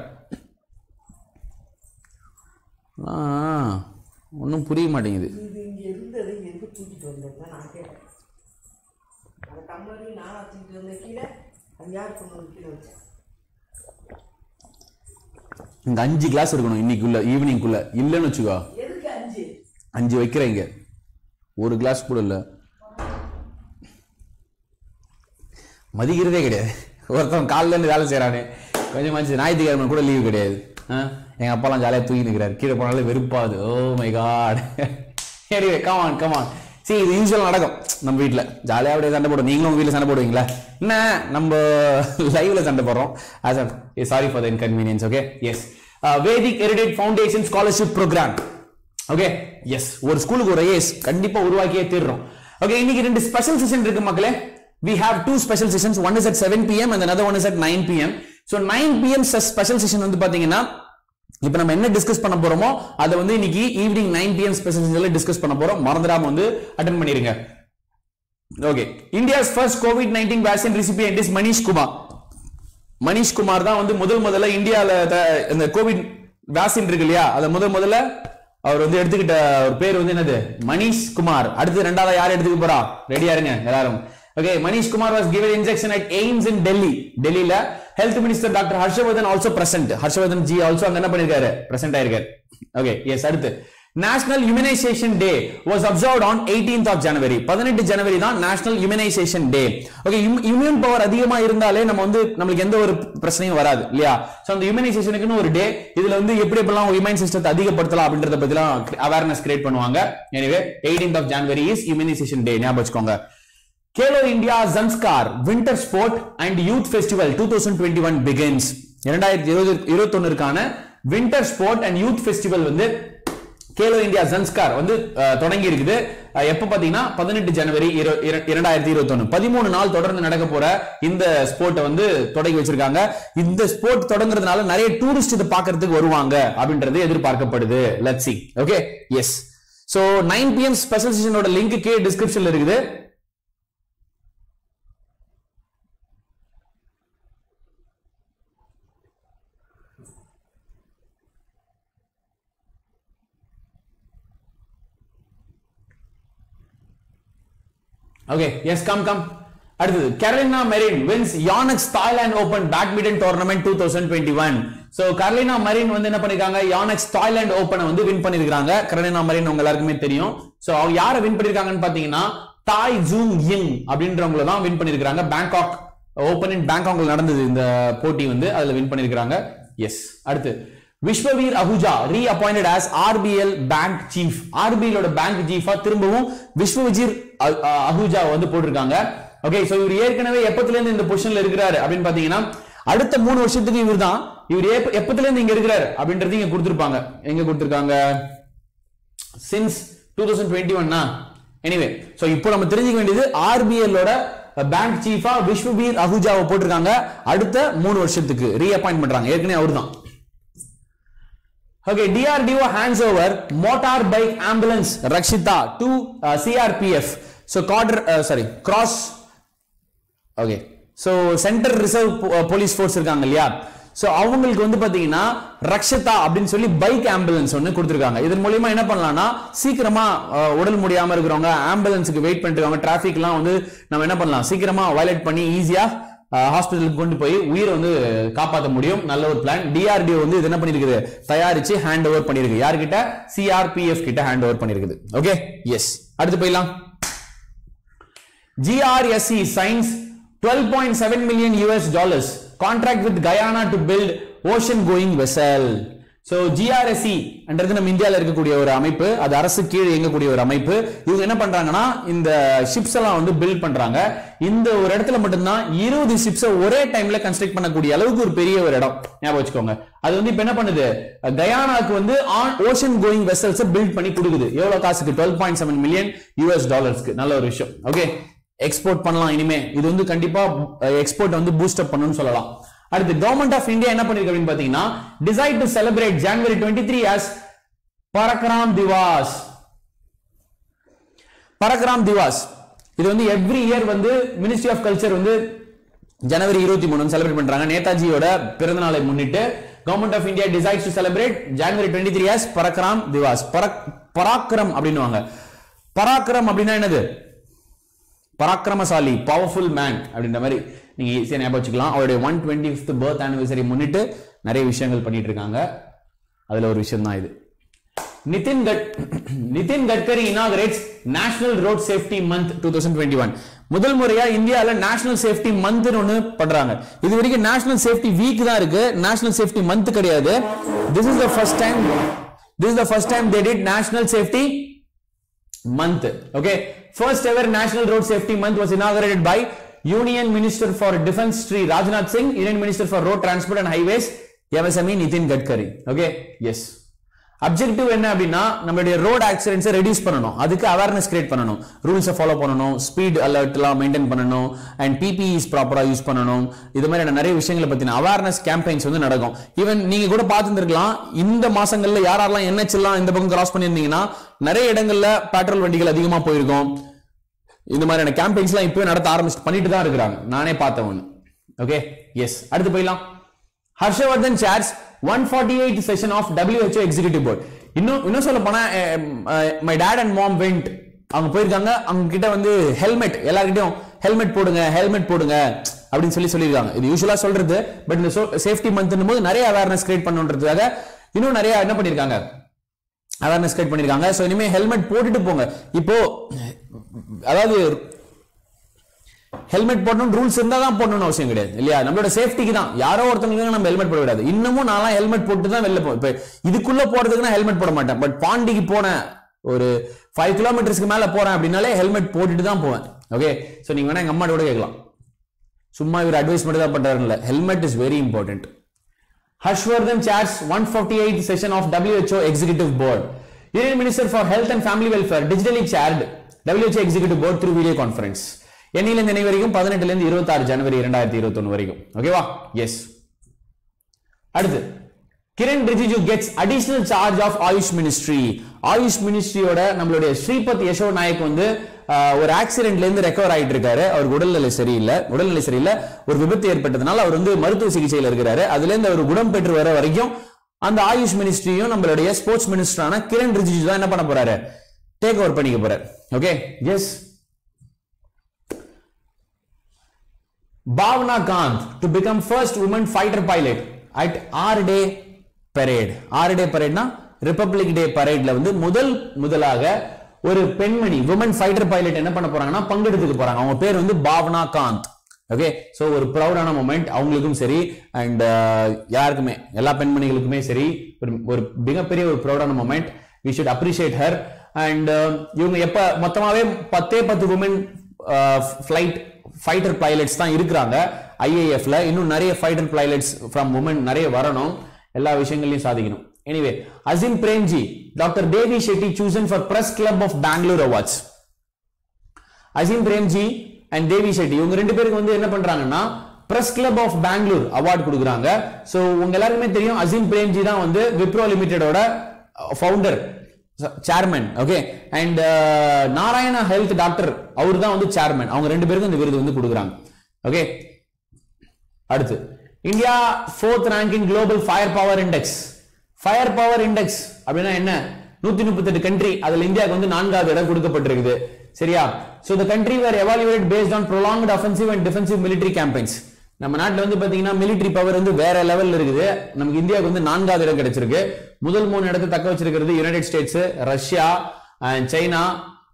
S1: ஒன்றும் புரிய மாட்டேங்குது
S2: இது இங்க இருந்தது எங்க தூக்கிட்டு வந்தேன் நான் கேட்டேன் அந்த டம்ளரையும் நானா தூக்கிட்டு வந்தேன் கீழே அது யார் கொண்டு வந்து கீழே வச்சேன்
S1: இங்க அஞ்சு கிளாஸ் இருக்கணும் இன்னைக்குள்ள ஈவினிங்குள்ள இல்லைன்னு வச்சுக்கோ
S2: எதுக்கு அஞ்சு
S1: அஞ்சு வைக்கிறீங்க ஒரு கிளாஸ் கூட இல்ல மதிக்கிறதே கிடையாது ஒருத்தன் காலைல இருந்து வேலை செய்யறானே கொஞ்சமாச்சு ஞாயிற்றுக்கிழமை கூட லீவு கிடையாது ஆ? எங்க அப்பாலாம் ஜாலியா தூங்கி நிற்கிறாரு கீழே போனாலே வெறுப்பாது oh my god anyway come on சரி இது யூஸ்வல் நடக்கும் நம்ம வீட்ல ஜாலியா அப்படியே சண்டை போடுவோம் நீங்களும் உங்க வீட்ல சண்டை போடுவீங்களா என்ன நம்ம லைவ்ல சண்டை போடுறோம் sorry for the inconvenience okay yes Vedic heritage foundation scholarship programme okay yes ஒரு ஸ்கூலுக்கு ஒரு ஐஏஎஸ் கண்டிப்பா உருவாக்கியே தீர்றோம் ஓகே இன்னைக்கு ரெண்டு ஸ்பெஷல் செஷன் இருக்கு மக்களே we have two special sessions one is at 7 pm and another one is at 9 pm so 9 pm special session வந்து பாத்தீங்கன்னா இப்போ நம்ம என்ன டிஸ்கஸ் பண்ண போறோமோ அதை வந்து இன்னைக்கு ஈவினிங் 9 pm ஸ்பெஷல் செஷன்ல டிஸ்கஸ் பண்ண போறோம் மறந்துடாம வந்து அட்டன் பண்ணிருங்க okay India's first Covid nineteen vaccine recipient is Manish Kumar Manish Kumar தான் வந்து முதல் முதல்ல இந்தியால த- இந்த கோவிட் வேக்சின் இருக்கு இல்லையா அதை முதல் முதல்ல அவர் வந்து எடுத்துக்கிட்ட ஒரு பேர் வந்து என்னது மணிஷ் குமார் அடுத்து ரெண்டாவது யார் எடுத்துக்க போறா ரெடியா இருங்க எல்லாரும் okay Manish Kumar was given injection at AIIMS in Delhi டெல்லியில health minister doctor Harshvardhan also present Harshvardhan ji also அங்க என்ன பண்ணிருக்காரு பிரசன்ட் ஆயிருக்காரு ஓகே எஸ் அடுத்து national immunisation day was observed on 18th of January பதினெட்டு ஜனவரி தான் national immunisation day okay immune power அதிகமா இருந்தாலே நம்ம வந்து நம்மளுக்கு எந்த ஒரு பிரச்சனையும் வராது இல்லையா சோ அந்த இம்யூனைசேஷனுக்குன்னு ஒரு டே இதுல வந்து எப்படி எப்படிலாம் இம்யூன் சிஸ்டத்தை அதிகப்படுத்தலாம் அப்படின்றத பத்திலாம் அவேர்னஸ் கிரியேட் பண்ணுவாங்க எனவே 18th of January is immunisation day ஞாபகம் வச்சுக்கோங்க Khelo India Zanskar winter sport and youth festival two thousand twenty one begins இரண்டாயிரத்தி இருபது இருபத்தொன்னுக்கான winter sport and youth festival வந்து கேலோ இந்தியா ஜன்ஸ்கார் வந்து அஹ், தொடங்கி இருக்குது அஹ், எப்ப பாத்தீங்கன்னா பதினெட்டு ஜனவரி இரு- இர- இரண்டாயிரத்தி இருபத்தி ஒன்னு பதிமூணு நாள் தொடர்ந்து நடக்க போற இந்த ஸ்போர்ட்டை வந்து தொடங்கி வச்சிருக்காங்க இந்த ஸ்போர்ட் தொடங்குறதுனால நிறைய டூரிஸ்ட் இதை பார்க்கிறதுக்கு வருவாங்க அப்படின்றது எதிர்பார்க்கப்படுது let's see okay yes so nine PM special செஷனோட லிங்க் கே டிஸ்கிரிப்ஷன்ல இருக்குது ஓகே எஸ் கம் கம் அடுத்தது Carolina Marin wins Yonex Thailand open badminton tournament two thousand twenty one so Carolina Marin வந்து என்ன பண்ணிருக்காங்க யானக்ஸ் தாய்லாந்து ஓபனை வந்து வின் பண்ணிருக்காங்க கரோலினா மரின் உங்க எல்லாருக்குமே தெரியும் ஸோ அவங்க யாரை வின் பண்ணிருக்காங்கன்னு பாத்தீங்கன்னா தாய் ஜூங் யிங் அப்படின்றவங்கள தான் வின் பண்ணிருக்காங்க பேங்காக் ஓபன் இன் பேங்காக்ல நடந்தது இந்த போட்டி வந்து அதுல வின் பண்ணிருக்காங்க எஸ் அடுத்து Vishwavir Ahuja reappointed as RBL bank chief ஆர்பிஎலோட பேங்க் சீஃபா திரும்பவும் விஸ்வவிஜிர் அ- அ- அஹுஜா வந்து போட்டிருக்காங்க ஓகே சோ இவர் ஏற்கனவே எப்பத்துல இருந்து இந்த பொசிஷன்ல இருக்கிறாரு அப்படின்னு பாத்தீங்கன்னா அடுத்த மூணு வருஷத்துக்கு இவர் தான் இவர் எப்ப- எப்பத்துல இருந்து இங்க இருக்கிறாரு அப்படின்றது இங்க கொடுத்திருப்பாங்க எங்க கொடுத்திருக்காங்க சின்ஸ் டூ தௌசண்ட் டுவெண்ட்டி ஒன்னா எனிவே ஸோ இப்போ நம்ம தெரிஞ்சுக்க வேண்டியது ஆர்பிஎல்லோட பேங்க் சீஃபா விஸ்வபீர் அஹுஜாவை போட்டிருக்காங்க அடுத்த மூணு வருஷத்துக்கு ரீஅப்பாயிண்ட் பண்றாங்க ஏற்கனவே அவர் தான் Okay, DRDO hands over motor bike ambulance Rakshita to uh, CRPF. So, quarter, uh, sorry, cross. Okay. So, centre reserve police force இருக்காங்க இல்லையா சோ அவங்களுக்கு வந்து பாத்தீங்கன்னா ரக்ஷதா அப்படின்னு சொல்லி பைக் ஆம்புலன்ஸ் ஒன்னு கொடுத்துருக்காங்க இதன் மூலியமா என்ன பண்ணலாம்னா சீக்கிரமா அஹ், உடல் முடியாம இருக்கிறவங்க ஆம்புலன்ஸுக்கு வெயிட் பண்ணிட்டு இருக்காங்க டிராபிக்லாம் வந்து நம்ம என்ன பண்ணலாம் சீக்கிரமா வயலேட் பண்ணி ஈஸியா ஹாஸ்பிட்டலுக்கு கொண்டு போய் உயிரை வந்து காப்பாற்ற முடியும் நல்ல ஒரு பிளான் டிஆர்டிஓ வந்து இது என்ன பண்ணிருக்குது தயாரிச்சு ஹேண்ட் ஓவர் பண்ணிருக்கு யார்கிட்ட சிஆர்பிஎஃப் கிட்ட ஹேண்ட் ஓவர் பண்ணிருக்குது ஓகே எஸ் அடுத்து போயிடலாம் GRSE signs 12.7 million US dollars contract with Guyana to build ocean going vessel. So GRSE என்றது நம்ம இந்தியால இருக்கக்கூடிய ஒரு அமைப்பு அது அரசு கீழ் இயங்கக்கூடிய ஒரு அமைப்பு இவங்க என்ன பண்றாங்கன்னா இந்த ஷிப்ஸ் எல்லாம் வந்து பில்ட் பண்றாங்க இந்த ஒரு இடத்துல மட்டும்தான் இருபது ஷிப்ஸ் ஒரே டைம்ல கன்ஸ்ட்ரக்ட் பண்ணக்கூடிய அளவுக்கு ஒரு பெரிய ஒரு இடம் ஞாபகம் வச்சுக்கோங்க அது வந்து இப்ப என்ன பண்ணுது கயானாக்கு வந்து ஓஷன் கோயிங் வெசல்ஸ் பில்ட் பண்ணி கொடுக்குது எவ்வளவு காசுக்கு twelve point seven million US டாலர்ஸ்க்கு நல்ல ஒரு விஷயம் ஓகே எக்ஸ்போர்ட் பண்ணலாம் இனிமே இது வந்து கண்டிப்பா எக்ஸ்போர்ட் வந்து பூஸ்ட் அப் பண்ணணும்னு சொல்லலாம் அடுத்து கவர்மெண்ட் ஆஃப் இந்தியா என்ன பண்ணிருக்கு அப்படின்னு பாத்தீங்கன்னா decide to celebrate January twenty three as Parakram Diwas Parakram Diwas இது வந்து எவ்ரி இயர் வந்து மினிஸ்ட்ரி ஆஃப் கல்ச்சர் வந்து ஜனவரி இருபத்தி மூணு செலிப்ரேட் பண்றாங்க நேதாஜியோட பிறந்த நாளை முன்னிட்டு government of India decides to celebrate January twenty three as Parakram Diwas பரக் பராக்கிரம் அப்படின்னுவாங்க பராக்கிரம் அப்படின்னா என்னது பராக்கிரமசாலி பவர்ஃபுல் மேன் அப்படின்ற மாதிரி நீங்க ஈஸியா ஞாபகம் வச்சுக்கலாம் அவருடைய one twenty fifth birth anniversary முன்னிட்டு நிறைய விஷயங்கள் பண்ணிட்டு இருக்காங்க அதுல ஒரு விஷயம் தான் இது நிதின் கட் Nitin Gadkari inaugurates national road safety month two thousand twenty one முதல் முறையா இந்தியால நேஷனல் சேஃப்டி மந்த் ஒன்னு பண்றாங்க இது வரைக்கும் நேஷனல் சேஃப்டி வீக் தான் இருக்கு நேஷனல் சேஃப்டி மந்த் கிடையாது this is the first time this is the first time they did national safety month. Okay. First ever National Road Safety Month was inaugurated by Union Minister for Defense Sri Rajnath Singh, Union Minister for Road Transport and Highways, MSME Nitin Gadkari. Okay. Yes. Objective என்ன அப்படின்னா நம்மளுடைய road ஆக்சிடென்ட்ஸை reduce பண்ணணும் அதுக்கு awareness create பண்ணணும் ரூல்ஸை follow பண்ணணும் speed அலர்ட்லாம் maintain பண்ணணும் அண்ட் பிபிஇஸ் ப்ராப்பரா யூஸ் பண்ணணும் இது மாதிரியான நிறைய விஷயங்களை பத்தின அவேர்னஸ் கேம்பெயின்ஸ் வந்து நடக்கும் ஈவன் நீங்க கூட பார்த்துருக்கலாம் இந்த மாசங்கள்ல யாரெல்லாம் NH எல்லாம் இந்த பக்கம் கிராஸ் பண்ணியிருந்தீங்கன்னா நிறைய இடங்கள்ல பெட்ரோல் வண்டிகள் அதிகமா போயிருக்கும் இந்த மாதிரியான கேம்பெயின்ஸ்லாம் இப்பவே நடத்த ஆரம்பிச்சு பண்ணிட்டு தான் இருக்கிறாங்க நானே பார்த்தேன் ஒன்று ஓகே எஸ் அடுத்து போயிடலாம் Harshvardhan chairs one forty eight session of WHO executive board இன்னும் இன்னும் சொல்ல போனா my dad and mom went அவங்க போயிருக்காங்க அவங்க கிட்ட வந்து ஹெல்மெட் எல்லார்கிட்டயும் ஹெல்மெட் போடுங்க ஹெல்மெட் போடுங்க அப்படின்னு சொல்லி சொல்லியிருக்காங்க இது யூஸ்வலா சொல்றது பட் இந்த சேஃப்டி மந்த் போது நிறைய அவேர்னஸ் கிரியேட் பண்ணுன்றதுக்காக இன்னும் நிறைய என்ன பண்ணிருக்காங்க அவேர்னஸ் கிரியேட் பண்ணிருக்காங்க ஸோ இனிமே ஹெல்மெட் போட்டுட்டு போங்க இப்போ அதாவது ஹெல்மெட் போடணும் ரூல்ஸ் இருந்தா தான் போடணும்னு அவசியம் கிடையாது இல்லையா நம்மளோட சேஃப்டிக்கு தான் யாரோ ஒருத்தவங்களுக்கு நம்ம ஹெல்மெட் போட விடாது இன்னமும் நான்லாம் ஹெல்மெட் போட்டு தான் வெளில போ இப்போ இதுக்குள்ள போறதுக்கு நான் ஹெல்மெட் போட மாட்டேன் பட் பாண்டிக்கு போனேன் ஒரு ஃபைவ் கிலோமீட்டர்ஸ்க்கு மேல போறேன் அப்படின்னாலே ஹெல்மெட் போட்டுட்டு தான் போவேன் ஓகே ஸோ நீங்க வேணா எங்க அம்மா கூட கேட்கலாம் சும்மா இவர் அட்வைஸ் மட்டும் தான் பண்றாரு இல்ல helmet is very important Harshvardhan chairs 148th session of WHO Executive Board. Union Minister for Health and Family Welfare digitally chaired WHO Executive Board through video conference. எண்ணில இந்த வரைக்கும் பதினெட்டுல இருந்து இருபத்தாறு ஜனவரி இரண்டாயிரத்தி இருபத்தி வரைக்கும் ஓகேவா எஸ் அடுத்து Kiren Rijiju gets additional charge of AYUSH ministry AYUSH மினிஸ்ட்ரியோட நம்மளுடைய ஸ்ரீபத் யசோ நாயக் வந்து ஆஹ், ஒரு ஆக்சிடென்ட்ல இருந்து ரெக்கவர் ஆயிட்டு இருக்காரு அவருக்கு உடல்நிலை சரியில்லை உடல்நிலை சரியில்லை ஒரு விபத்து ஏற்பட்டதுனால அவர் வந்து மருத்துவ சிகிச்சையில் இருக்கிறாரு அதுல இருந்து அவர் குணம் பெற்று வர வரைக்கும் அந்த ஆயுஷ் மினிஸ்ட்ரியும் நம்மளுடைய ஸ்போர்ட்ஸ் மினிஸ்டரான கிரண் ரிஜிஜு தான் என்ன பண்ண போறாரு டேக் ஓவர் பண்ணிக்க போறாரு okay yes Bhavna Kant to become first woman fighter pilot at R Day Parade. R Day Paradeனா ரிப்பப்ளிக் டே பரேட்ல வந்து முதல் முதலாக ஒரு பெண்மணி உமன் ஃபைட்டர் பைலட் என்ன பண்ண போறாங்கன்னா பங்கெடுத்துக்க போறாங்க அவங்க பேர் வந்து பாவனா காந்த் ஓகே சோ ஒரு ப்ரௌடான மூமெண்ட் அவங்களுக்கும் சரி அண்ட் யாருக்குமே எல்லா பெண்மணிகளுக்குமே சரி ஒரு ஒரு மிகப்பெரிய ஒரு ப்ரௌடான moment we should appreciate her and இவங்க எப்ப மொத்தமாவே பத்தே பத்து உமன் ஃபிளைட் ஃபைட்டர் பைலட்ஸ் தான் இருக்கிறாங்க ஐஏஎஃப்ல இன்னும் நிறைய ஃபைட்டர் பைலட்ஸ் ஃப்ரம் உமன் நிறைய வரணும் எல்லா விஷயங்களையும் சாதிக்கணும் anyway Azim Premji doctor Devi Shetty chosen for press club of Bangalore awards Azim Premji and Devi Shetty இவங்க ரெண்டு பேருக்கு வந்து என்ன பண்றாங்கன்னா press club of Bangalore award கொடுக்குறாங்க சோ உங்க எல்லாருக்குமே தெரியும் அசீம் பிரேம்ஜி தான் வந்து விப்ரோ லிமிடெடோட founder chairman okay and Narayana health doctor அவர் தான் வந்து சேர்மன் அவங்க ரெண்டு பேருக்கும் இந்த விருது வந்து கொடுக்குறாங்க ஓகே அடுத்து India fourth rank in global fire power index fire power index அப்படின்னா என்ன நூத்தி முப்பத்தெட்டு கண்ட்ரி அதுல இந்தியாவுக்கு வந்து நான்காவது இடம் கொடுக்கப்பட்டிருக்குது சரியா so the country were evaluated based on prolonged offensive and defensive military campaigns நம்ம நாட்டுல வந்து பாத்தீங்கன்னா military பவர் வந்து வேற லெவல்ல இருக்குது நமக்கு இந்தியாவுக்கு வந்து நான்காவது இடம் கிடைச்சிருக்கு முதல் மூணு இடத்தை தக்க வச்சிருக்கிறது United States Russia and China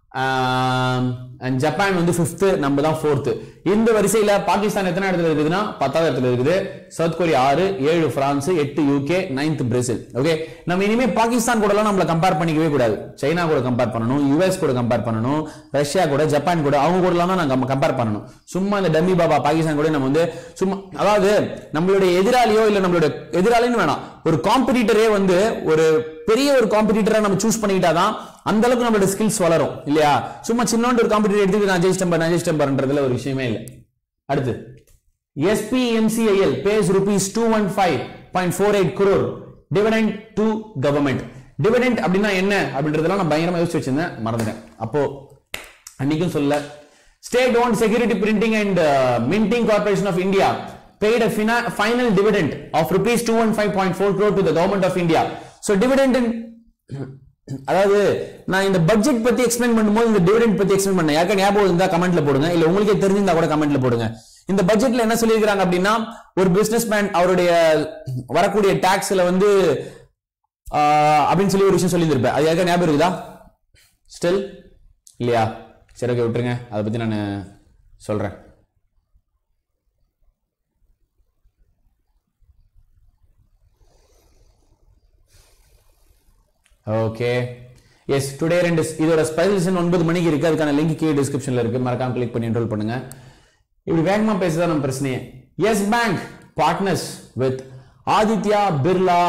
S1: and Japan வந்து ஃபிஃப்த் நம்ம தான் ஃபோர்த் இந்த வரிசையில பாகிஸ்தான் எத்தனை இடத்துல இருக்குதுன்னா பத்தாவது இடத்துல இருக்குது சவுத் கொரியா ஆறு ஏழு பிரான்ஸ் எட்டு யூகே நைன்த் பிரேசில் ஓகே நம்ம இனிமே பாகிஸ்தான் கூட எல்லாம் நம்மள கம்பேர் பண்ணிக்கவே கூடாது சைனா கூட கம்பேர் பண்ணணும் யுஎஸ் கூட கம்பேர் பண்ணணும் ரஷ்யா கூட ஜப்பான் கூட அவங்க கூட எல்லாம் தான் நம்ம கம்பேர் பண்ணணும் சும்மா இந்த டம்மி பாபா பாகிஸ்தான் கூட நம்ம வந்து சும்மா அதாவது நம்மளுடைய எதிராளியோ இல்ல நம்மளுடைய எதிராளின்னு வேணாம் ஒரு காம்படிட்டரே வந்து ஒரு பெரிய ஒரு காம்படிட்டரா நம்ம சூஸ் பண்ணிக்கிட்டாதான் அந்த அளவுக்கு நம்மளோட ஸ்கில்ஸ் வளரும் இல்லையா சும்மா சின்னோண்டு ஒரு காம்படிட்டர் எடுத்துட்டு நான் ஜெயிச்சிட்டேன் பாரு, நான் ஜெயிச்சிட்டேன் பாருன்றதுல ஒரு விஷயமே இல்லை அடுத்து SPMCIL pays rupees 215.48 crore dividend to government dividend அப்படின்னா என்ன அப்படின்றதெல்லாம் நான் பயங்கரமா யோசிச்சு வச்சிருந்தேன் மறந்துட்டேன் அப்போ அன்னைக்கும் சொல்ல state own security printing and minting corporation of India paid a fina- final dividend of rupees 215.4 crore to the government of India so dividend in அதாவது நான் இந்த பட்ஜெட் பத்தி எக்ஸ்பிளைன் பண்ணும்போது இந்த டிவிடெண்ட் பத்தி எக்ஸ்பிளைன் பண்ணேன் யாருக்கா ஞாபகம் இருந்தா கமெண்ட்ல போடுங்க இல்ல உங்களுக்கே தெரிஞ்சிருந்தா கூட கமெண்ட்ல போடுங்க இந்த பட்ஜெட்ல என்ன சொல்லியிருக்காங்க அப்படின்னா ஒரு பிசினஸ் மேன் அவருடைய வரக்கூடிய டாக்ஸ்ல வந்து ஆஹ், அப்படின்னு சொல்லி ஒரு விஷயம் சொல்லியிருந்திருப்பேன் அது யாருக்கா ஞாபகம் இருக்குதா ஸ்டில் இல்லையா சரி ஓகே விட்டுருங்க அதை பத்தி நான் சொல்றேன் ஓகே எஸ் டுடே ரெண்டு இதோட ஸ்பெஷலிசன் ஒன்பது மணிக்கு இருக்கு அதுக்கான லிங்க் கீழே டிஸ்கிரிப்ஷன்ல இருக்கு மறக்காம கிளிக் பண்ணி என்ரோல் பண்ணுங்க இப்படி வேகமா பேசுதான் நம்ம பிரச்சனையே Yes bank partners with Aditya Birla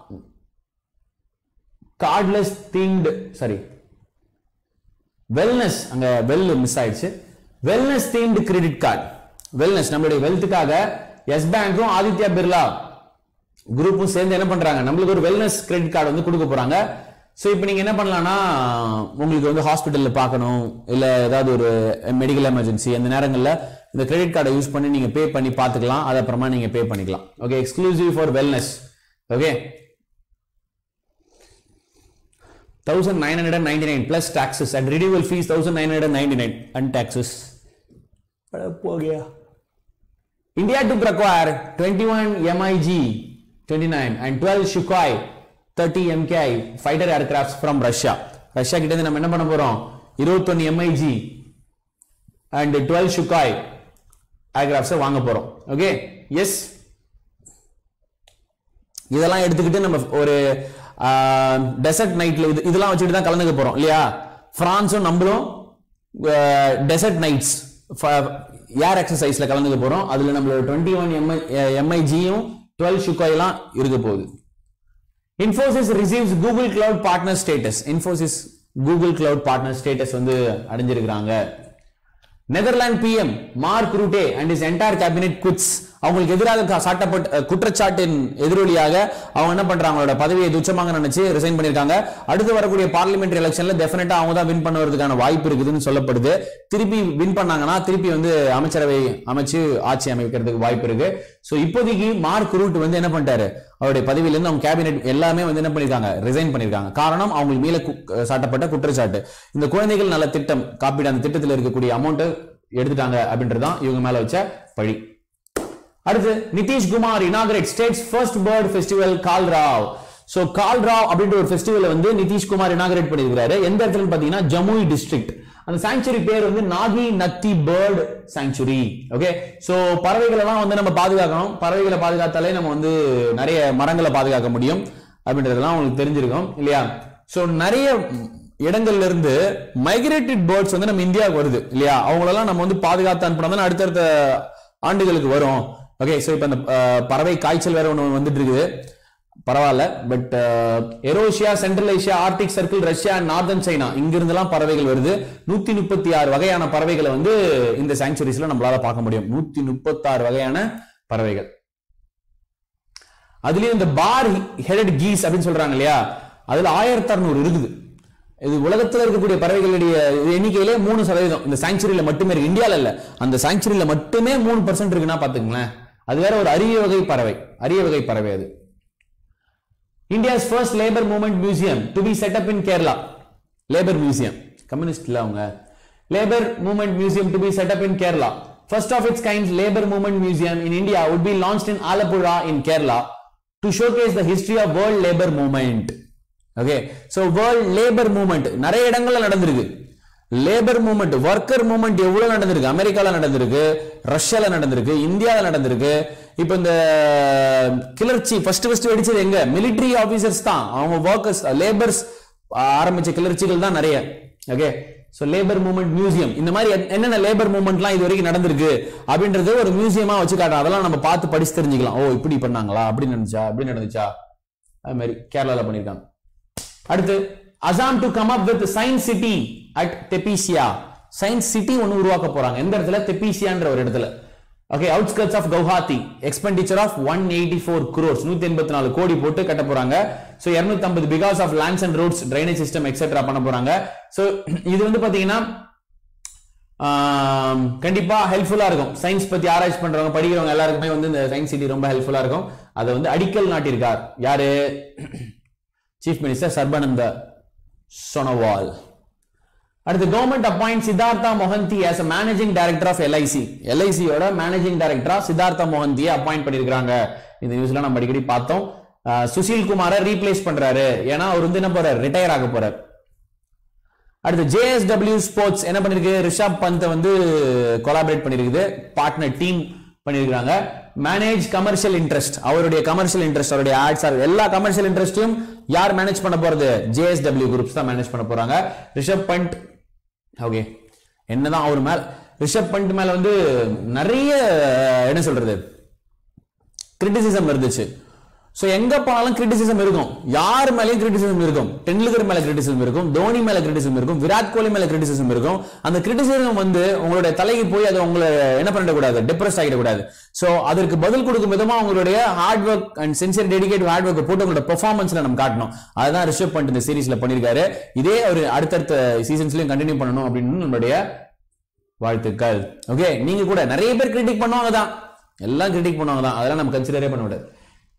S1: cardless themed sorry wellness அங்க வெல் மிஸ் ஆயிடுச்சு wellness themed credit card wellness நம்மளுடைய வெல்த்துக்காக எஸ் பேங்க்கும் ஆதித்யா பிர்லா குரூப்பும் சேர்ந்து என்ன பண்றாங்க நம்மளுக்கு ஒரு வெல்னஸ் கிரெடிட் கார்டு வந்து கொடுக்க போறாங்க ஸோ இப்போ நீங்க என்ன பண்ணலாம்னா உங்களுக்கு வந்து ஹாஸ்பிட்டல்ல பார்க்கணும் இல்ல ஏதாவது ஒரு மெடிக்கல் எமர்ஜென்சி அந்த நேரங்கள்ல இந்த கிரெடிட் கார்டை யூஸ் பண்ணி நீங்க பே பண்ணி பார்த்துக்கலாம் அது அப்புறமா நீங்க பே பண்ணிக்கலாம் okay exclusive for wellness okay thousand nine hundred and ninety nine plus taxes and renewal fees thousand nine hundred ninety nine and taxes போகியா India took acquire 21 MiG 29 and 12 Sukhoi 30 MKI fighter aircrafts from Russia. Russia கிட்ட இருந்து நம்ம என்ன பண்ண போறோம் 21 MiG and 12 Sukhoi aircrafts வாங்க போறோம் okay yes இதெல்லாம் எடுத்துக்கிட்டு நம்ம ஒரு டெசர்ட் நைட்ல இது இதெல்லாம் வச்சுட்டு தான் கலந்துக்க போறோம் இல்லையா பிரான்ஸும் நம்மளும் டெசர்ட் நைட்ஸ் ஏர் எக்ஸசைஸ்ல கலந்துக்க போறோம் அதுல நம்மளோட டுவெண்ட்டி ஒன் எம்ஐ எம்ஐஜியும் டுவெல் ஷுக்காயெல்லாம் இருக்க போகுது Infosys receives Google cloud partner status Infosys Google cloud partner status வந்து அடைஞ்சிருக்கிறாங்க Netherlands PM Mark Rutte and his entire cabinet quits அவங்களுக்கு எதிராக கா- சாட்டப்பட்ட அஹ், குற்றச்சாட்டின் எதிரொலியாக அவங்க என்ன பண்றாங்க அவங்களோட பதவியை துச்சமாக நினைச்சு ரிசைன் பண்ணிருக்காங்க அடுத்து வரக்கூடிய பார்லிமெண்டரி எலெக்ஷன்ல டெஃபினட்டா அவங்க தான் வின் பண்ணுவதற்கான வாய்ப்பு இருக்குதுன்னு சொல்லப்படுது திருப்பி வின் பண்ணாங்கன்னா திருப்பி வந்து அமைச்சரவை அமைச்சு ஆட்சி அமைக்கிறதுக்கு வாய்ப்பு இருக்கு சோ இப்போதைக்கு மார்க் ரூட் வந்து என்ன பண்ணிட்டாரு அவருடைய பதவியில இருந்து அவங்க கேபினெட் எல்லாமே வந்து என்ன பண்ணிருக்காங்க ரிசைன் பண்ணிருக்காங்க காரணம் அவங்களுக்கு மேல கு- சாட்டப்பட்ட குற்றச்சாட்டு இந்த குழந்தைகள் நல திட்டம் காப்பீடு அந்த திட்டத்தில் இருக்கக்கூடிய அமௌண்ட் எடுத்துட்டாங்க அப்படின்றதுதான் இவங்க மேல வச்ச பழி அடுத்து Nitish Kumar inaugurate state's first bird festival Kalrav so Kalrav அப்படின்ற ஒரு ஃபெஸ்டிவல் வந்து நிதிஷ் குமார் இனாகரேட் பண்ணிருக்காரு எந்த இடத்துல பாத்தீங்கன்னா ஜமுய் டிஸ்ட்ரிக்ட் அந்த சாங்சுரி பேர் வந்து Nagi Nakti bird sanctuary okay so பறவைகளை எல்லாம் வந்து நம்ம பாதுகாக்கணும் பறவைகளை பாதுகாத்தாலே நம்ம வந்து நிறைய மரங்களை பாதுகாக்க முடியும் அப்படின்றதெல்லாம் உங்களுக்கு தெரிஞ்சிருக்கும் இல்லையா சோ நிறைய இடங்கள்ல இருந்து மைக்ரேட்டட் பேர்ட்ஸ் வந்து நம்ம இந்தியாவுக்கு வருது இல்லையா அவங்களெல்லாம் நம்ம வந்து பாதுகாத்து அனுப்பினா தான் அடுத்தடுத்த ஆண்டுகளுக்கு வரும் ஓகே சோ இப்போ அந்த அஹ், பறவை காய்ச்சல் வேற ஒன்று வந்துட்டு இருக்குது பரவாயில்ல but Eurasia central Asia Arctic circle Russia northern China இங்கிருந்தெல்லாம் பறவைகள் வருது நூத்தி முப்பத்தி ஆறு வகையான பறவைகளை வந்து இந்த சாங்சுரிஸ்ல நம்மளால பார்க்க முடியும் நூத்தி முப்பத்தாறு வகையான பறவைகள் அதுலயும் இந்த பார் ஹெடட் கீஸ் அப்படின்னு சொல்றாங்க இல்லையா அதுல ஆயிரத்தி அறுநூறு இருக்குது இது உலகத்துல இருக்கக்கூடிய பறவைகளுடைய எண்ணிக்கையிலே மூணு சதவீதம் இந்த சாங்சுரியில மட்டுமே இருக்கு இந்தியால இல்ல அந்த சாங்சுரியில மட்டுமே மூணு பர்சன்ட் இருக்குன்னா பாத்துங்களேன் அது வேற ஒரு அரிய வகை பறவை அரிய வகை பறவை அது India's first labour movement museum to be set up in Kerala labour museum communist இல்ல அவங்க labour movement museum to be set up in Kerala first of its kind labour movement museum in India would be launched in Alappuzha in Kerala to showcase the history of world labor movement okay so world labour movement நிறைய இடங்கள்ல நடந்திருக்கு labour movement worker movement எவ்வளவு நடந்திருக்கு அமெரிக்கால நடந்திருக்கு ரஷ்யால நடந்திருக்கு இந்தியால நடந்திருக்கு இப்போ இந்த கிளர்ச்சி ஃபர்ஸ்ட் ஃபர்ஸ்ட் வெடிச்சது எங்க military ஆபீசர்ஸ் தான் அவங்க ஒர்க்கர்ஸ் லேபர்ஸ் ஆரம்பிச்ச கிளர்ச்சிகள் தான் நிறைய okay so labour movement museum இந்த மாதிரி என்- என்னென்ன லேபர் மூவ்மெண்ட்லாம் இது வரைக்கும் நடந்திருக்கு அப்படின்றது ஒரு மியூசியமா வச்சு காட்டுறோம் அதெல்லாம் நம்ம பார்த்து படிச்சு தெரிஞ்சுக்கலாம் ஓ இப்படி பண்ணாங்களா அப்படி நடந்துச்சா அப்படி நடந்துச்சா அது மாதிரி கேரளால பண்ணிருக்காங்க அடுத்து Assam to come up with science city at Tepesia science city ஒன்னு உருவாக்க போறாங்க எந்த இடத்துல தெபிசியான்ற ஒரு இடத்துல okay outskirts of Guwahati expenditure of one eighty four crores நூத்தி எண்பத்தி நாலு கோடி போட்டு கட்ட போறாங்க ஸோ இருநூத்தி ஐம்பது because of lands and roads drainage system etcetera பண்ண போறாங்க ஸோ இது வந்து பாத்தீங்கன்னா ஆம், கண்டிப்பா ஹெல்ப்ஃபுல்லா இருக்கும் சயின்ஸ் பத்தி ஆராய்ச்சி பண்றவங்க படிக்கிறவங்க எல்லாருக்குமே வந்து இந்த சயின்ஸ் சிட்டி ரொம்ப ஹெல்ப்ஃபுல்லா இருக்கும் அதை வந்து அடிக்கல் நாட்டியிருக்கார் யாரு சீஃப் மினிஸ்டர் சர்பானந்த சோனோவால் அடுத்து government appoint Siddhartha Mohanty as a managing director of LIC எல்ஐசியோட மேனேஜிங் டைரக்டரா சித்தார்த்தா மொஹந்தியை அப்பாயிண்ட் பண்ணிருக்காங்க இந்த நியூஸ்ல நம்ம அடிக்கடி பார்த்தோம் அஹ், சுஷில் குமாரை ரீப்ளேஸ் பண்றாரு ஏன்னா அவர் வந்து என்ன போறாரு ரிட்டையர் ஆக போறார் அடுத்து ஜேஎஸ்டபிள்யூ ஸ்போர்ட்ஸ் என்ன பண்ணிருக்கு ரிஷப் பந்த் வந்து கொலாபரேட் பண்ணிருக்குது பார்ட்னர் டீம் பண்ணிருக்காங்க மேனேஜ் கமர்ஷியல் இன்ட்ரெஸ்ட் அவருடைய கமர்ஷியல் இன்ட்ரெஸ்ட் அவருடைய ஆட்ஸ் எல்லா கமர்ஷியல் இன்ட்ரெஸ்டையும் யார் மேனேஜ் பண்ண போறது ஜேஎஸ்டபிள்யூ குரூப்ஸ் தான் மேனேஜ் பண்ண போறாங்க ரிஷப் பண்ட் ஓகே என்னதான் அவர் மேல ரிஷப் பண்ட் மேல வந்து நிறைய என்ன சொல்றது கிரிட்டிசிசம் இருந்துச்சு சோ எங்க போனாலும் கிரிட்டிசிசம் இருக்கும் யார் மேலயும் கிரிட்டிசிசம் இருக்கும் டெண்டுல்கர் மேல கிரிட்டிசிசம் இருக்கும் தோனி மேல கிரிட்டிசிசம் இருக்கும் விராட் கோலி மேல கிரிட்டிசிசம் இருக்கும் அந்த கிரிட்டிசிசம் வந்து உங்களுடைய தலைக்கு போய் அது உங்களை என்ன பண்ணிடக்கூடாது டிப்ரெஸ் ஆகிடக்கூடாது சோ அதற்கு பதில் கொடுக்கும் விதமா உங்களுடைய hard work and sincere dedicate hard work போட்டு உங்களோட பெர்ஃபார்மன்ஸ்ல நம்ம காட்டணும் அதுதான் ரிஷப் பண்ட் இந்த சீரிஸ்ல பண்ணிருக்காரு இதே அவர் அடுத்தடுத்த சீசன்ஸ்லயும் கண்டினியூ பண்ணணும் அப்படின்னு நம்மளுடைய வாழ்த்துக்கள் ஓகே நீங்க கூட நிறைய பேர் கிரிட்டிக் பண்ணுவாங்க தான் எல்லாம் கிரிட்டிக் பண்ணுவாங்க தான் அதெல்லாம் நம்ம கன்சிடரே பண்ண விடாது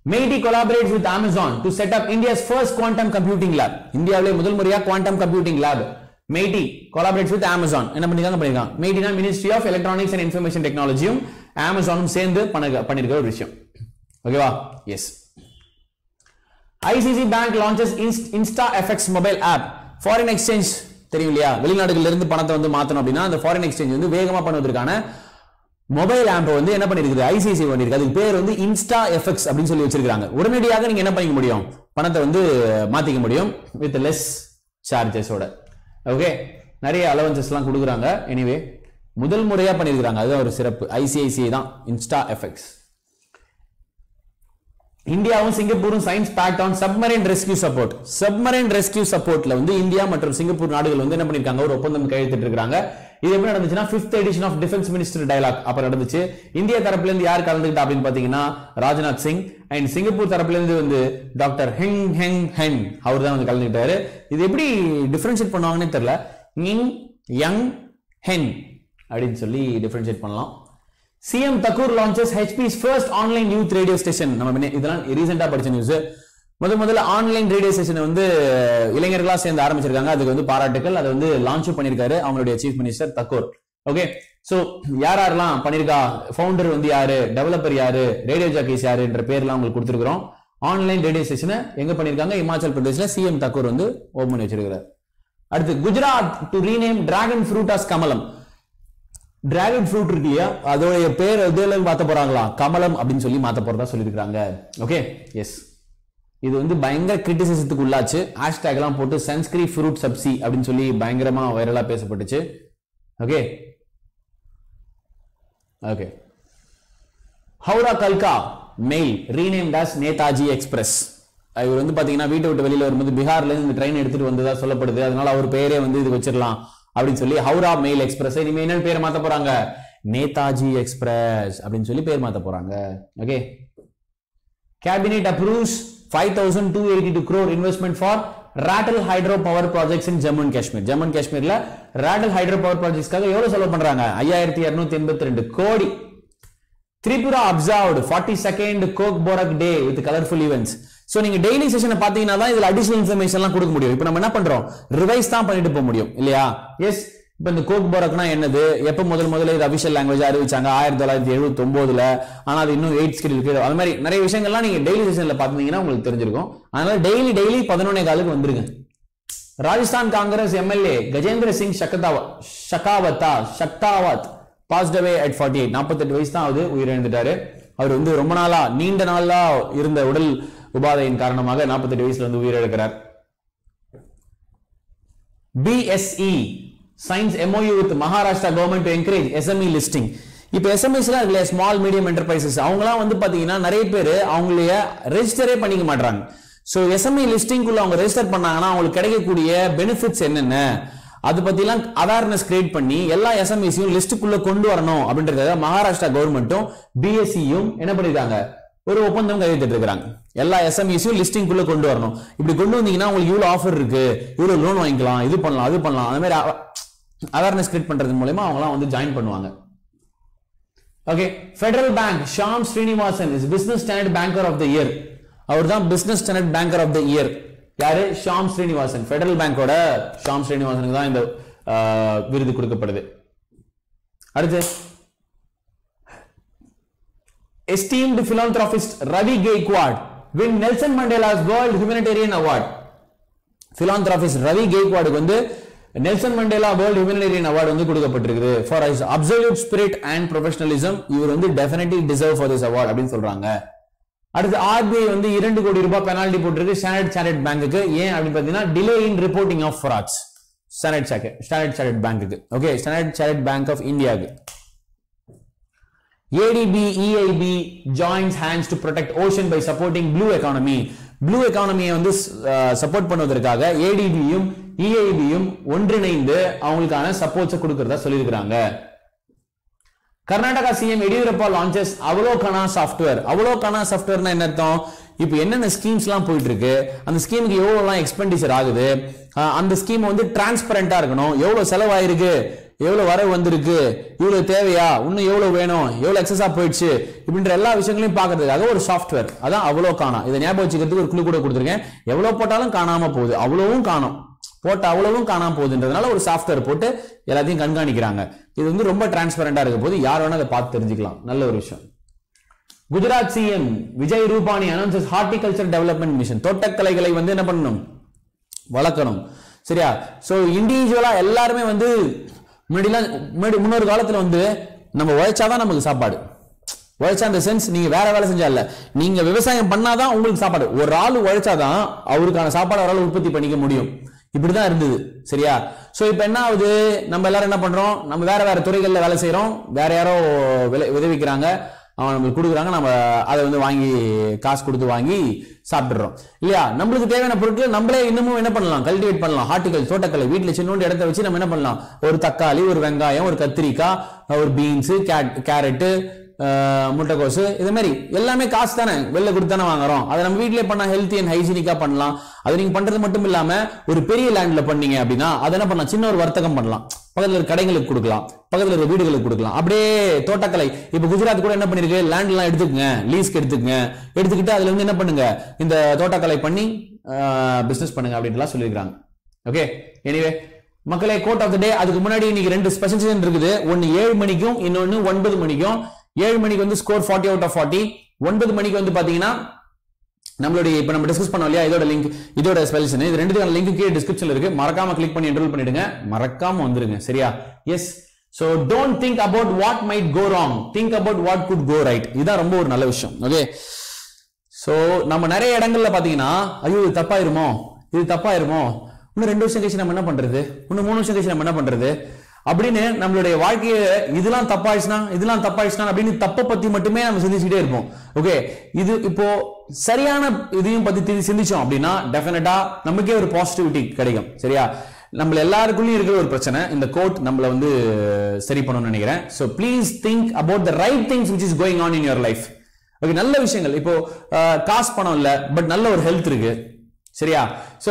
S1: MeitY collaborates with Amazon to set up India's first quantum computing lab. இந்தியாவிலே முதல் முறையா quantum computing lab MeitY collaborates with Amazon என்ன பண்ணிருக்காங்க பண்ணிருக்காங்க மெய்டினா ministry of electronics and information டெக்னாலஜியும் அமேசானும் சேர்ந்து பண்ண பண்ணிருக்க ஒரு விஷயம் ஓகேவா yes ICICI bank launches insta FX mobile app foreign exchange தெரியும் இல்லையா வெளிநாடுகள்ல இருந்து பணத்தை வந்து மாத்தணும் அப்படின்னா அந்த ஃபாரின் எக்ஸ்சேஞ்ச் வந்து வேகமா பண்ணுவதற்கான மொபைல் ஆப் வந்து என்ன பண்ணிருக்குது ஐசிசி பண்ணிருக்கு அதுக்கு பேர் வந்து இன்ஸ்டா எஃப்எக்ஸ் அப்படின்னு சொல்லி வச்சிருக்காங்க உடனடியாக நீங்க என்ன பண்ணிக்க முடியும் பணத்தை வந்து மாத்திக்க முடியும் வித் லெஸ் சார்ஜஸோட ஓகே நிறைய அலவன்சஸ் எல்லாம் கொடுக்குறாங்க எனிவே முதல் முறையா பண்ணிருக்காங்க அதுதான் ஒரு சிறப்பு ஐசிஐசிஐ தான் இன்ஸ்டா எஃப்எக்ஸ் இந்தியாவும் சிங்கப்பூரும் signs pact on submarine rescue support submarine rescue சப்போர்ட்ல வந்து இந்தியா மற்றும் சிங்கப்பூர் நாடுகள் வந்து என்ன பண்ணிருக்காங்க ஒரு ஒப்பந்தம் கையெழுத்திட்டு இருக்காங்க இது எப்படி நடந்துச்சுன்னா fifth edition of defence minister dialogue அப்ப நடந்துச்சு இந்திய தரப்புல இருந்து யார் கலந்துக்கிட்டா அப்படின்னு பாத்தீங்கன்னா ராஜ்நாத் சிங் அண்ட் சிங்கப்பூர் தரப்புல இருந்து வந்து டாக்டர் ஹெங் ஹெங் ஹென் அவர் தான் வந்து கலந்துக்கிட்டாரு இது எப்படி டிஃபரன்ஷியேட் பண்ணுவாங்கன்னே தெரியல நிங் யங் ஹென் அப்படின்னு சொல்லி டிஃபரன்ஷியேட் பண்ணலாம் CM Thakur launches HP's first online youth radio station நம்ம முன்ன- இதெல்லாம் ரீசெண்டா படிச்ச நியூஸ் முத முதல்ல ஆன்லைன் ரேடியோ ஸ்டேஷன் வந்து இளைஞர்களா சேர்ந்து ஆரம்பிச்சிருக்காங்க அதுக்கு வந்து பாராட்டுக்கள் அதை வந்து லான்ச் பண்ணிருக்காரு அவங்களுடைய chief minister Thakur okay so யார் யாரெல்லாம் பண்ணிருக்கா ஃபவுண்டர் வந்து யாரு டெவலப்பர் யாரு ரேடியோ ஜாக்கீஸ் யாருன்ற பேர்லாம் உங்களுக்கு கொடுத்துருக்கோம் ஆன்லைன் ரேடியோ ஸ்டேஷனை எங்க பண்ணிருக்காங்க இமாச்சல் பிரதேஷ்ல சிஎம் தக்கூர் வந்து ஓபன் பண்ணி வச்சிருக்காரு அடுத்து Gujarat to rename dragon fruit as Kamalam dragon fruit இருக்கு இல்லையா அதோடைய பேர் எதுல மாத்த போறாங்களா கமலம் அப்படின்னு சொல்லி மாத்த போறதா சொல்லியிருக்காங்க ஓகே எஸ் இது வந்து பயங்கர கிரிட்டிசிசத்துக்கு உள்ளாச்சு ஹேஷ்டேக் எல்லாம் போட்டு சன்ஸ்கிரி ஃப்ரூட் சப்சி அப்படின்னு சொல்லி பயங்கரமா வைரலா பேசப்பட்டுச்சு ஓகே ஓகே ஹவுரா கல்கா mail renamed as Netaji express இவர் வந்து பாத்தீங்கன்னா வீட்டை விட்டு வெளியில வரும்போது பீகார்ல இருந்து இந்த ட்ரெயின் எடுத்துட்டு வந்ததா சொல்லப்படுது அதனால அவர் பேரே வந்து இது வச்சிடலாம் அப்படின்னு சொல்லி ஹவுரா மெயில் எக்ஸ்பிரஸ் இனிமே என்னன்னு பேர் மாத்த போறாங்க நேதாஜி எக்ஸ்பிரஸ் அப்படின்னு சொல்லி பேர் மாத்த போறாங்க okay Cabinet approves 5,282 crore investment for Rattle Hydro Power Projects in Jammu and Kashmir. Jammu and Kashmirல Rattle Hydro Power Projectsக்காக எவ்வளவு செலவு பண்றாங்க ஐயாயிரத்தி இருநூத்தி எண்பத்தி ரெண்டு கோடி Tripura observed forty second Kok Borok day with colourful events so நீங்க டெய்லி செஷனை பாத்தீங்கன்னா தான் இதுல அடிஷனல் இன்ஃபர்மேஷன் எல்லாம் கொடுக்க முடியும் இப்போ நம்ம என்ன பண்றோம் ரிவைஸ் தான் பண்ணிட்டு போக முடியும் இல்லையா எஸ் இப்போ இந்த கோக் போரக்னா என்னது எப்ப முதல் முதல்ல இது அபிஷியல் லாங்குவேஜ் அறிவிச்சாங்க ஆயிரத்தி தொள்ளாயிரத்தி எழுபத்தி ஒன்பதுல ஆனா அது இன்னும் எயிட் ஸ்கில் இருக்கு அது மாதிரி நிறைய விஷயங்கள்லாம் நீங்க டெய்லி செஷன்ல பாத்தீங்கன்னா உங்களுக்கு தெரிஞ்சிருக்கும் அதனால டெய்லி டெய்லி பதினொன்னே காலுக்கு வந்துருங்க ராஜஸ்தான் காங்கிரஸ் எம்எல்ஏ கஜேந்திர சிங் ஷக்கதாவா ஷகாவத்தா Shaktawat passed away at forty eight நாற்பத்தெட்டு வயசு தான் ஆகுது உயிரிழந்துட்டாரு அவர் வந்து ரொம்ப நாளா நீண்ட நாளா இருந்த உடல் உபாதையின் காரணமாக நாற்பத்தெட்டு வயசுல வந்து உயிரிழக்கிறார் BSE signs MoU with Maharashtra government to encourage SME listing இப்போ எஸ்எம்இஸ்லாம் இருக்குல்ல ஸ்மால் மீடியம் என்டர்பிரைசஸ் அவங்கலாம் வந்து பாத்தீங்கன்னா நிறைய பேர் அவங்களைய ரெஜிஸ்டரே பண்ணிக்க மாட்டாங்க ஸோ எஸ்எம்இ லிஸ்டிங்குள்ள அவங்க ரெஜிஸ்டர் பண்ணாங்கன்னா அவங்களுக்கு கிடைக்கக்கூடிய பெனிஃபிட்ஸ் என்னென்ன அது பத்திலாம் அவேர்னஸ் கிரியேட் பண்ணி எல்லா எஸ்எம்இஸையும் லிஸ்ட்டுக்குள்ள கொண்டு வரணும் அப்படின்றத மகாராஷ்டிரா கவர்மெண்ட்டும் பிஎஸ்சியும் என்ன பண்ணிருக்காங்க ஒரு ஒப்பந்தம் கையெழுத்திட்டு இருக்காங்க எல்லா எஸ்எம்இஸையும் லிஸ்டிங்குள்ள கொண்டு வரணும் இப்படி கொண்டு வந்தீங்கன்னா உங்களுக்கு இவ்வளவு ஆஃபர் இருக்கு இவ்வளவு லோன் வாங்கிக்கலாம் இது பண்ணலாம் அது பண்ணலாம் அந்த மாதிரி அவேர்னஸ் கிரியேட் பண்றது மூலமா அவங்கலாம் வந்து ஜாயின் பண்ணுவாங்க okay federal bank Shyam Srinivasan is business standard banker of the year அவர் தான் business standard banker of the year யாரு ஷாம் ஸ்ரீனிவாசன் ஃபெடரல் பேங்கோட ஷாம் ஸ்ரீனிவாசனுக்கு தான் இந்த ஆஹ், விருது கொடுக்கப்படுது அடுத்து esteemed philanthropist Ravi Gaikwad win Nelson Mandela's World Humanitarian Award. philanthropist Ravi கெய்க்வாடுக்கு வந்து Nelson Mandela world humanitarian award வந்து கொடுக்கப்பட்டிருக்குது for his absolute spirit and professionalism இவர் வந்து definitely deserve for this award அப்படின்னு சொல்றாங்க அடுத்து ஆர்பிஐ வந்து இரண்டு கோடி ரூபாய் பெனால்டி போட்டிருக்கு ஸ்டாண்டர்ட் சார்ட் பேங்க்குக்கு ஏன் அப்படின்னு பார்த்தீங்கன்னா delay in reporting of frauds standard chartered standard chartered பேங்க்குக்கு okay standard chartered bank of இந்தியாவுக்கு ADB, EIB joins hands to protect ocean by supporting blue economy. Blue எக்கானமியை வந்து சப்போர்ட் பண்ணுவதற்காக ஏடிபியும் இஐபியும் ஒன்றிணைந்து அவங்களுக்கான சப்போர்ட்ஸை கொடுக்கறதா சொல்லியிருக்கிறாங்க Karnataka CM Yediyurappa launches Avalokana software Avalokana சாஃப்ட்வேர்னா என்ன அர்த்தம் இப்போ என்னென்ன ஸ்கீம்ஸ்லாம் போயிட்டு இருக்கு அந்த ஸ்கீமுக்கு எவ்வளோலாம் எக்ஸ்பெண்டிச்சர் ஆகுது அஹ் அந்த ஸ்கீம் வந்து டிரான்ஸ்பரண்டா இருக்கணும் எவ்வளவு செலவாயிருக்கு எவ்வளவு வரவு வந்திருக்கு இவ்வளவு தேவையா இன்னும் எவ்வளவு வேணும் எவ்வளவு எக்ஸஸா போயிடுச்சு இப்படின்ற எல்லா விஷயங்களையும் பார்க்கறதுக்காக ஒரு சாஃப்ட்வேர் அதான் அவ்வளோ காணும் இதை ஞாபகம் வச்சுக்கிறதுக்கு ஒரு குழு கூட கொடுத்துருக்கேன் எவ்வளவு போட்டாலும் காணாம போகுது அவ்வளவும் காணும் போட்ட அவ்வளவும் காணாம போகுதுன்றதுனால ஒரு சாஃப்ட்வேர் போட்டு எல்லாத்தையும் கண்காணிக்கிறாங்க இது வந்து ரொம்ப டிரான்ஸ்பரண்டா இருக்க போது யார் வேணா அதை பார்த்து தெரிஞ்சுக்கலாம் நல்ல ஒரு விஷயம் Gujarat CM Vijay Rupani announces horticulture development mission தோட்டக்கலைகளை வந்து என்ன பண்ணணும் வளர்க்கணும் சரியா சோ இண்டிவிஜுவலா எல்லாருமே வந்து முன்னாடிலாம் முன்னாடி முன்னொரு காலத்துல வந்து நம்ம உழைச்சாதான் நமக்கு சாப்பாடு உழைச்சா அந்த சென்ஸ் நீங்க வேற வேலை செஞ்சா இல்ல நீங்க விவசாயம் பண்ணாதான் உங்களுக்கு சாப்பாடு ஒரு ஆள் உழைச்சாதான் அவருக்கான சாப்பாடு அவரால் உற்பத்தி பண்ணிக்க முடியும் இப்படிதான் இருந்தது சரியா சோ இப்ப என்ன ஆகுது நம்ம எல்லாரும் என்ன பண்றோம் நம்ம வேற வேற துறைகள்ல வேலை செய்யறோம் வேற யாரோ விளை விளைவிக்கிறாங்க அவன் நம்மளுக்கு கொடுக்குறாங்க நம்ம அதை வந்து வாங்கி காசு கொடுத்து வாங்கி சாப்பிட்டுறோம் இல்லையா நம்மளுக்கு தேவையான பொருட்கள் நம்மளே இன்னமும் என்ன பண்ணலாம் கல்டிவேட் பண்ணலாம் ஹார்டிகல் தோட்டக்கலை வீட்டில் சின்னோண்டு இடத்த வச்சு நம்ம என்ன பண்ணலாம் ஒரு தக்காளி ஒரு வெங்காயம் ஒரு கத்திரிக்காய் ஒரு பீன்ஸ் கேரட்டு முட்டைக்கோசு இது மாதிரி எல்லாமே காசு தானே வெளில கொடுத்து தானே வாங்குறோம் அதை நம்ம வீட்டிலே பண்ணா ஹெல்த்தி அண்ட் ஹைஜீனிக்கா பண்ணலாம் அது நீங்க பண்றது மட்டும் இல்லாம ஒரு பெரிய லேண்ட்ல பண்ணீங்க அப்படின்னா அதை என்ன பண்ணலாம் சின்ன ஒரு வர்த்தகம் பண்ணலாம் பக்கத்துல இருக்க கடைகளுக்கு கொடுக்கலாம் பக்கத்துல இருக்க வீடுகளுக்கு கொடுக்கலாம் அப்படியே தோட்டக்கலை இப்ப குஜராத் கூட என்ன பண்ணிருக்கு லேண்ட் எல்லாம் எடுத்துக்கங்க லீஸ்க்கு எடுத்துக்கங்க எடுத்துக்கிட்டு அதுல இருந்து என்ன பண்ணுங்க இந்த தோட்டக்கலை பண்ணி பிசினஸ் பண்ணுங்க அப்படின்ட்டுலாம் சொல்லியிருக்காங்க ஓகே எனிவே மக்களே கோட் ஆஃப் த டே அதுக்கு முன்னாடி இன்னைக்கு ரெண்டு ஸ்பெஷல் சீசன் இருக்குது ஒன்னு ஏழு மணிக்கும் இன்னொன்னு ஒன்பது மணிக்கும் ஏழு மணிக்கு வந்து score forty out of forty ஒன்பது மணிக்கு வந்து பாத்தீங்கன்னா நம்மளுடைய இப்ப நம்ம டிஸ்கஸ் பண்ணோம் இல்லையா இதோட லிங்க் இதோட ஸ்பெல்ஷன் இது ரெண்டுக்கான லிங்க் கீழே டிஸ்கிரிப்ஷன்ல இருக்கு மறக்காம கிளிக் பண்ணி என்ரோல் பண்ணிடுங்க மறக்காம வந்துருங்க சரியா yes so don't think about what might go wrong think about what could go right இதுதான் ரொம்ப ஒரு நல்ல விஷயம் ஓகே சோ நம்ம நிறைய இடங்கள்ல பாத்தீங்கன்னா ஐயோ இது தப்பாயிருமோ இது தப்பாயிருமோ இன்னும் ரெண்டு வருஷம் கழிச்சு நம்ம என்ன பண்றது இன்னும் மூணு வருஷம் கழிச்சு நம்ம என்ன பண்றது அப்படின்னு நம்மளுடைய வாழ்க்கைய இதெல்லாம் தப்பாயிடுச்சுனா இதெல்லாம் தப்பாயிடுச்சுனா அப்படின்னு தப்பை பத்தி மட்டுமே நம்ம சிந்திச்சுக்கிட்டே இருப்போம் ஓகே இது இப்போ சரியான இதையும் பத்தி தி- சிந்திச்சோம் அப்படின்னா டெஃபினட்டா நமக்கே ஒரு பாசிட்டிவிட்டி கிடைக்கும் சரியா நம்ம எல்லாருக்குள்ளயும் இருக்கிற ஒரு பிரச்சனை இந்த கோட் நம்மள வந்து சரி பண்ணணும்னு நினைக்கிறேன் so please think about the right things which is going on in your life okay நல்ல விஷயங்கள் இப்போ அஹ், காசு பணம் இல்ல பட் நல்ல ஒரு ஹெல்த் இருக்கு சரியா சோ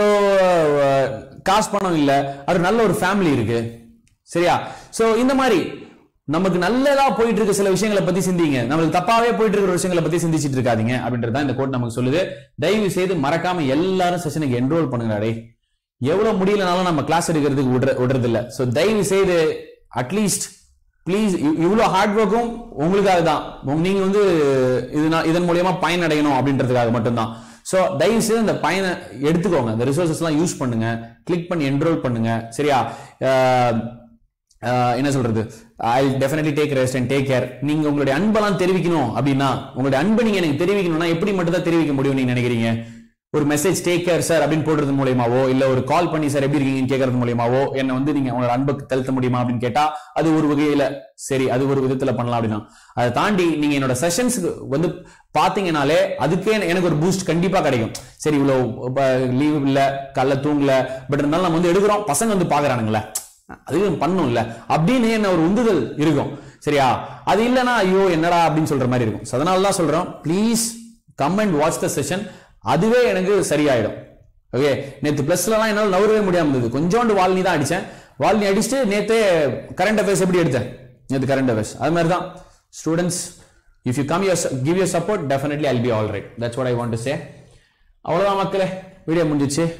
S1: காசு பணம் இல்ல அது நல்ல ஒரு ஃபேமிலி இருக்கு சரியா சோ இந்த மாதிரி நமக்கு நல்லதா போயிட்டு இருக்க சில விஷயங்களை பத்தி சிந்திங்க நம்மளுக்கு தப்பாவே போயிட்டு இருக்கிற விஷயங்களை பத்தி சிந்திச்சிட்டு இருக்காதீங்க அப்படின்றது தான் இந்த கோட் நமக்கு சொல்லுது தயவு செய்து மறக்காம எல்லாரும் செஷனுக்கு என்ரோல் பண்ணுங்க டேய் எவ்வளவு முடியலனாலும் நம்ம கிளாஸ் எடுக்கிறதுக்கு விடுற விடுறது இல்ல சோ தயவு செய்து அட்லீஸ்ட் ப்ளீஸ் இவ்வளவு ஹார்ட் ஒர்க்கும் உங்களுக்காக தான் உங்க- நீங்க வந்து இதனா- இதன் மூலியமா பயன் அடையணும் அப்படின்றதுக்காக மட்டும்தான் சோ தயவு செய்து அந்த பயனை எடுத்துக்கோங்க இந்த ரிசோர்சஸ் எல்லாம் யூஸ் பண்ணுங்க கிளிக் பண்ணி என்ரோல் பண்ணுங்க சரியா அஹ், அஹ், என்ன சொல்றது I definitely take rest and take care நீங்க உங்களுடைய அன்பெல்லாம் தெரிவிக்கணும் அப்படின்னா உங்களுடைய அன்பை நீங்க எனக்கு தெரிவிக்கணும்னா எப்படி மட்டும் தான் தெரிவிக்க முடியும் நீங்க நினைக்கிறீங்க ஒரு மெசேஜ் டேக் கேர் சார் அப்படின்னு போடுறது மூலியமாவோ இல்ல ஒரு கால் பண்ணி சார் எப்படி இருக்கீங்கன்னு கேட்கறது மூலியமாவோ என்ன வந்து நீங்க உங்களோட அன்புக்கு செலுத்த முடியுமா அப்படின்னு கேட்டா அது ஒரு வகையில சரி அது ஒரு விதத்துல பண்ணலாம் அப்படின்னா அதை தாண்டி நீங்க என்னோட செஷன்ஸ்க்கு வந்து பாத்தீங்கனாலே அதுக்கே எனக்கு ஒரு பூஸ்ட் கண்டிப்பா கிடைக்கும் சரி இவ்வளவு லீவ் இல்ல காலைல தூங்கல பட் இருந்தாலும் நம்ம வந்து எடுக்கிறோம் பசங்க வந்து பாக்குறானுங்களே அதுவும் பண்ணும் இல்ல அப்படின்னு என்ன ஒரு உந்துதல் இருக்கும் சரியா அது இல்லனா ஐயோ என்னடா அப்படின்னு சொல்ற மாதிரி இருக்கும் So, அதனால தான் சொல்றோம் please come and watch the session அதுவே எனக்கு சரியாயிடும் ஓகே நேத்து பிளஸ்லாம் என்னால நவரவே முடியாம இருந்தது கொஞ்சோண்டு வால்னி தான் அடிச்சேன் வால்னி அடிச்சுட்டு நேத்தே கரண்ட் அஃபேர்ஸ் எப்படி எடுத்தேன் நேத்து கரண்ட் அஃபேர்ஸ் அது மாதிரி தான் students if you come your give your support definitely I'll be all right that's what I want to say அவ்வளவுதான் மக்களே வீடியோ முடிஞ்சிச்சு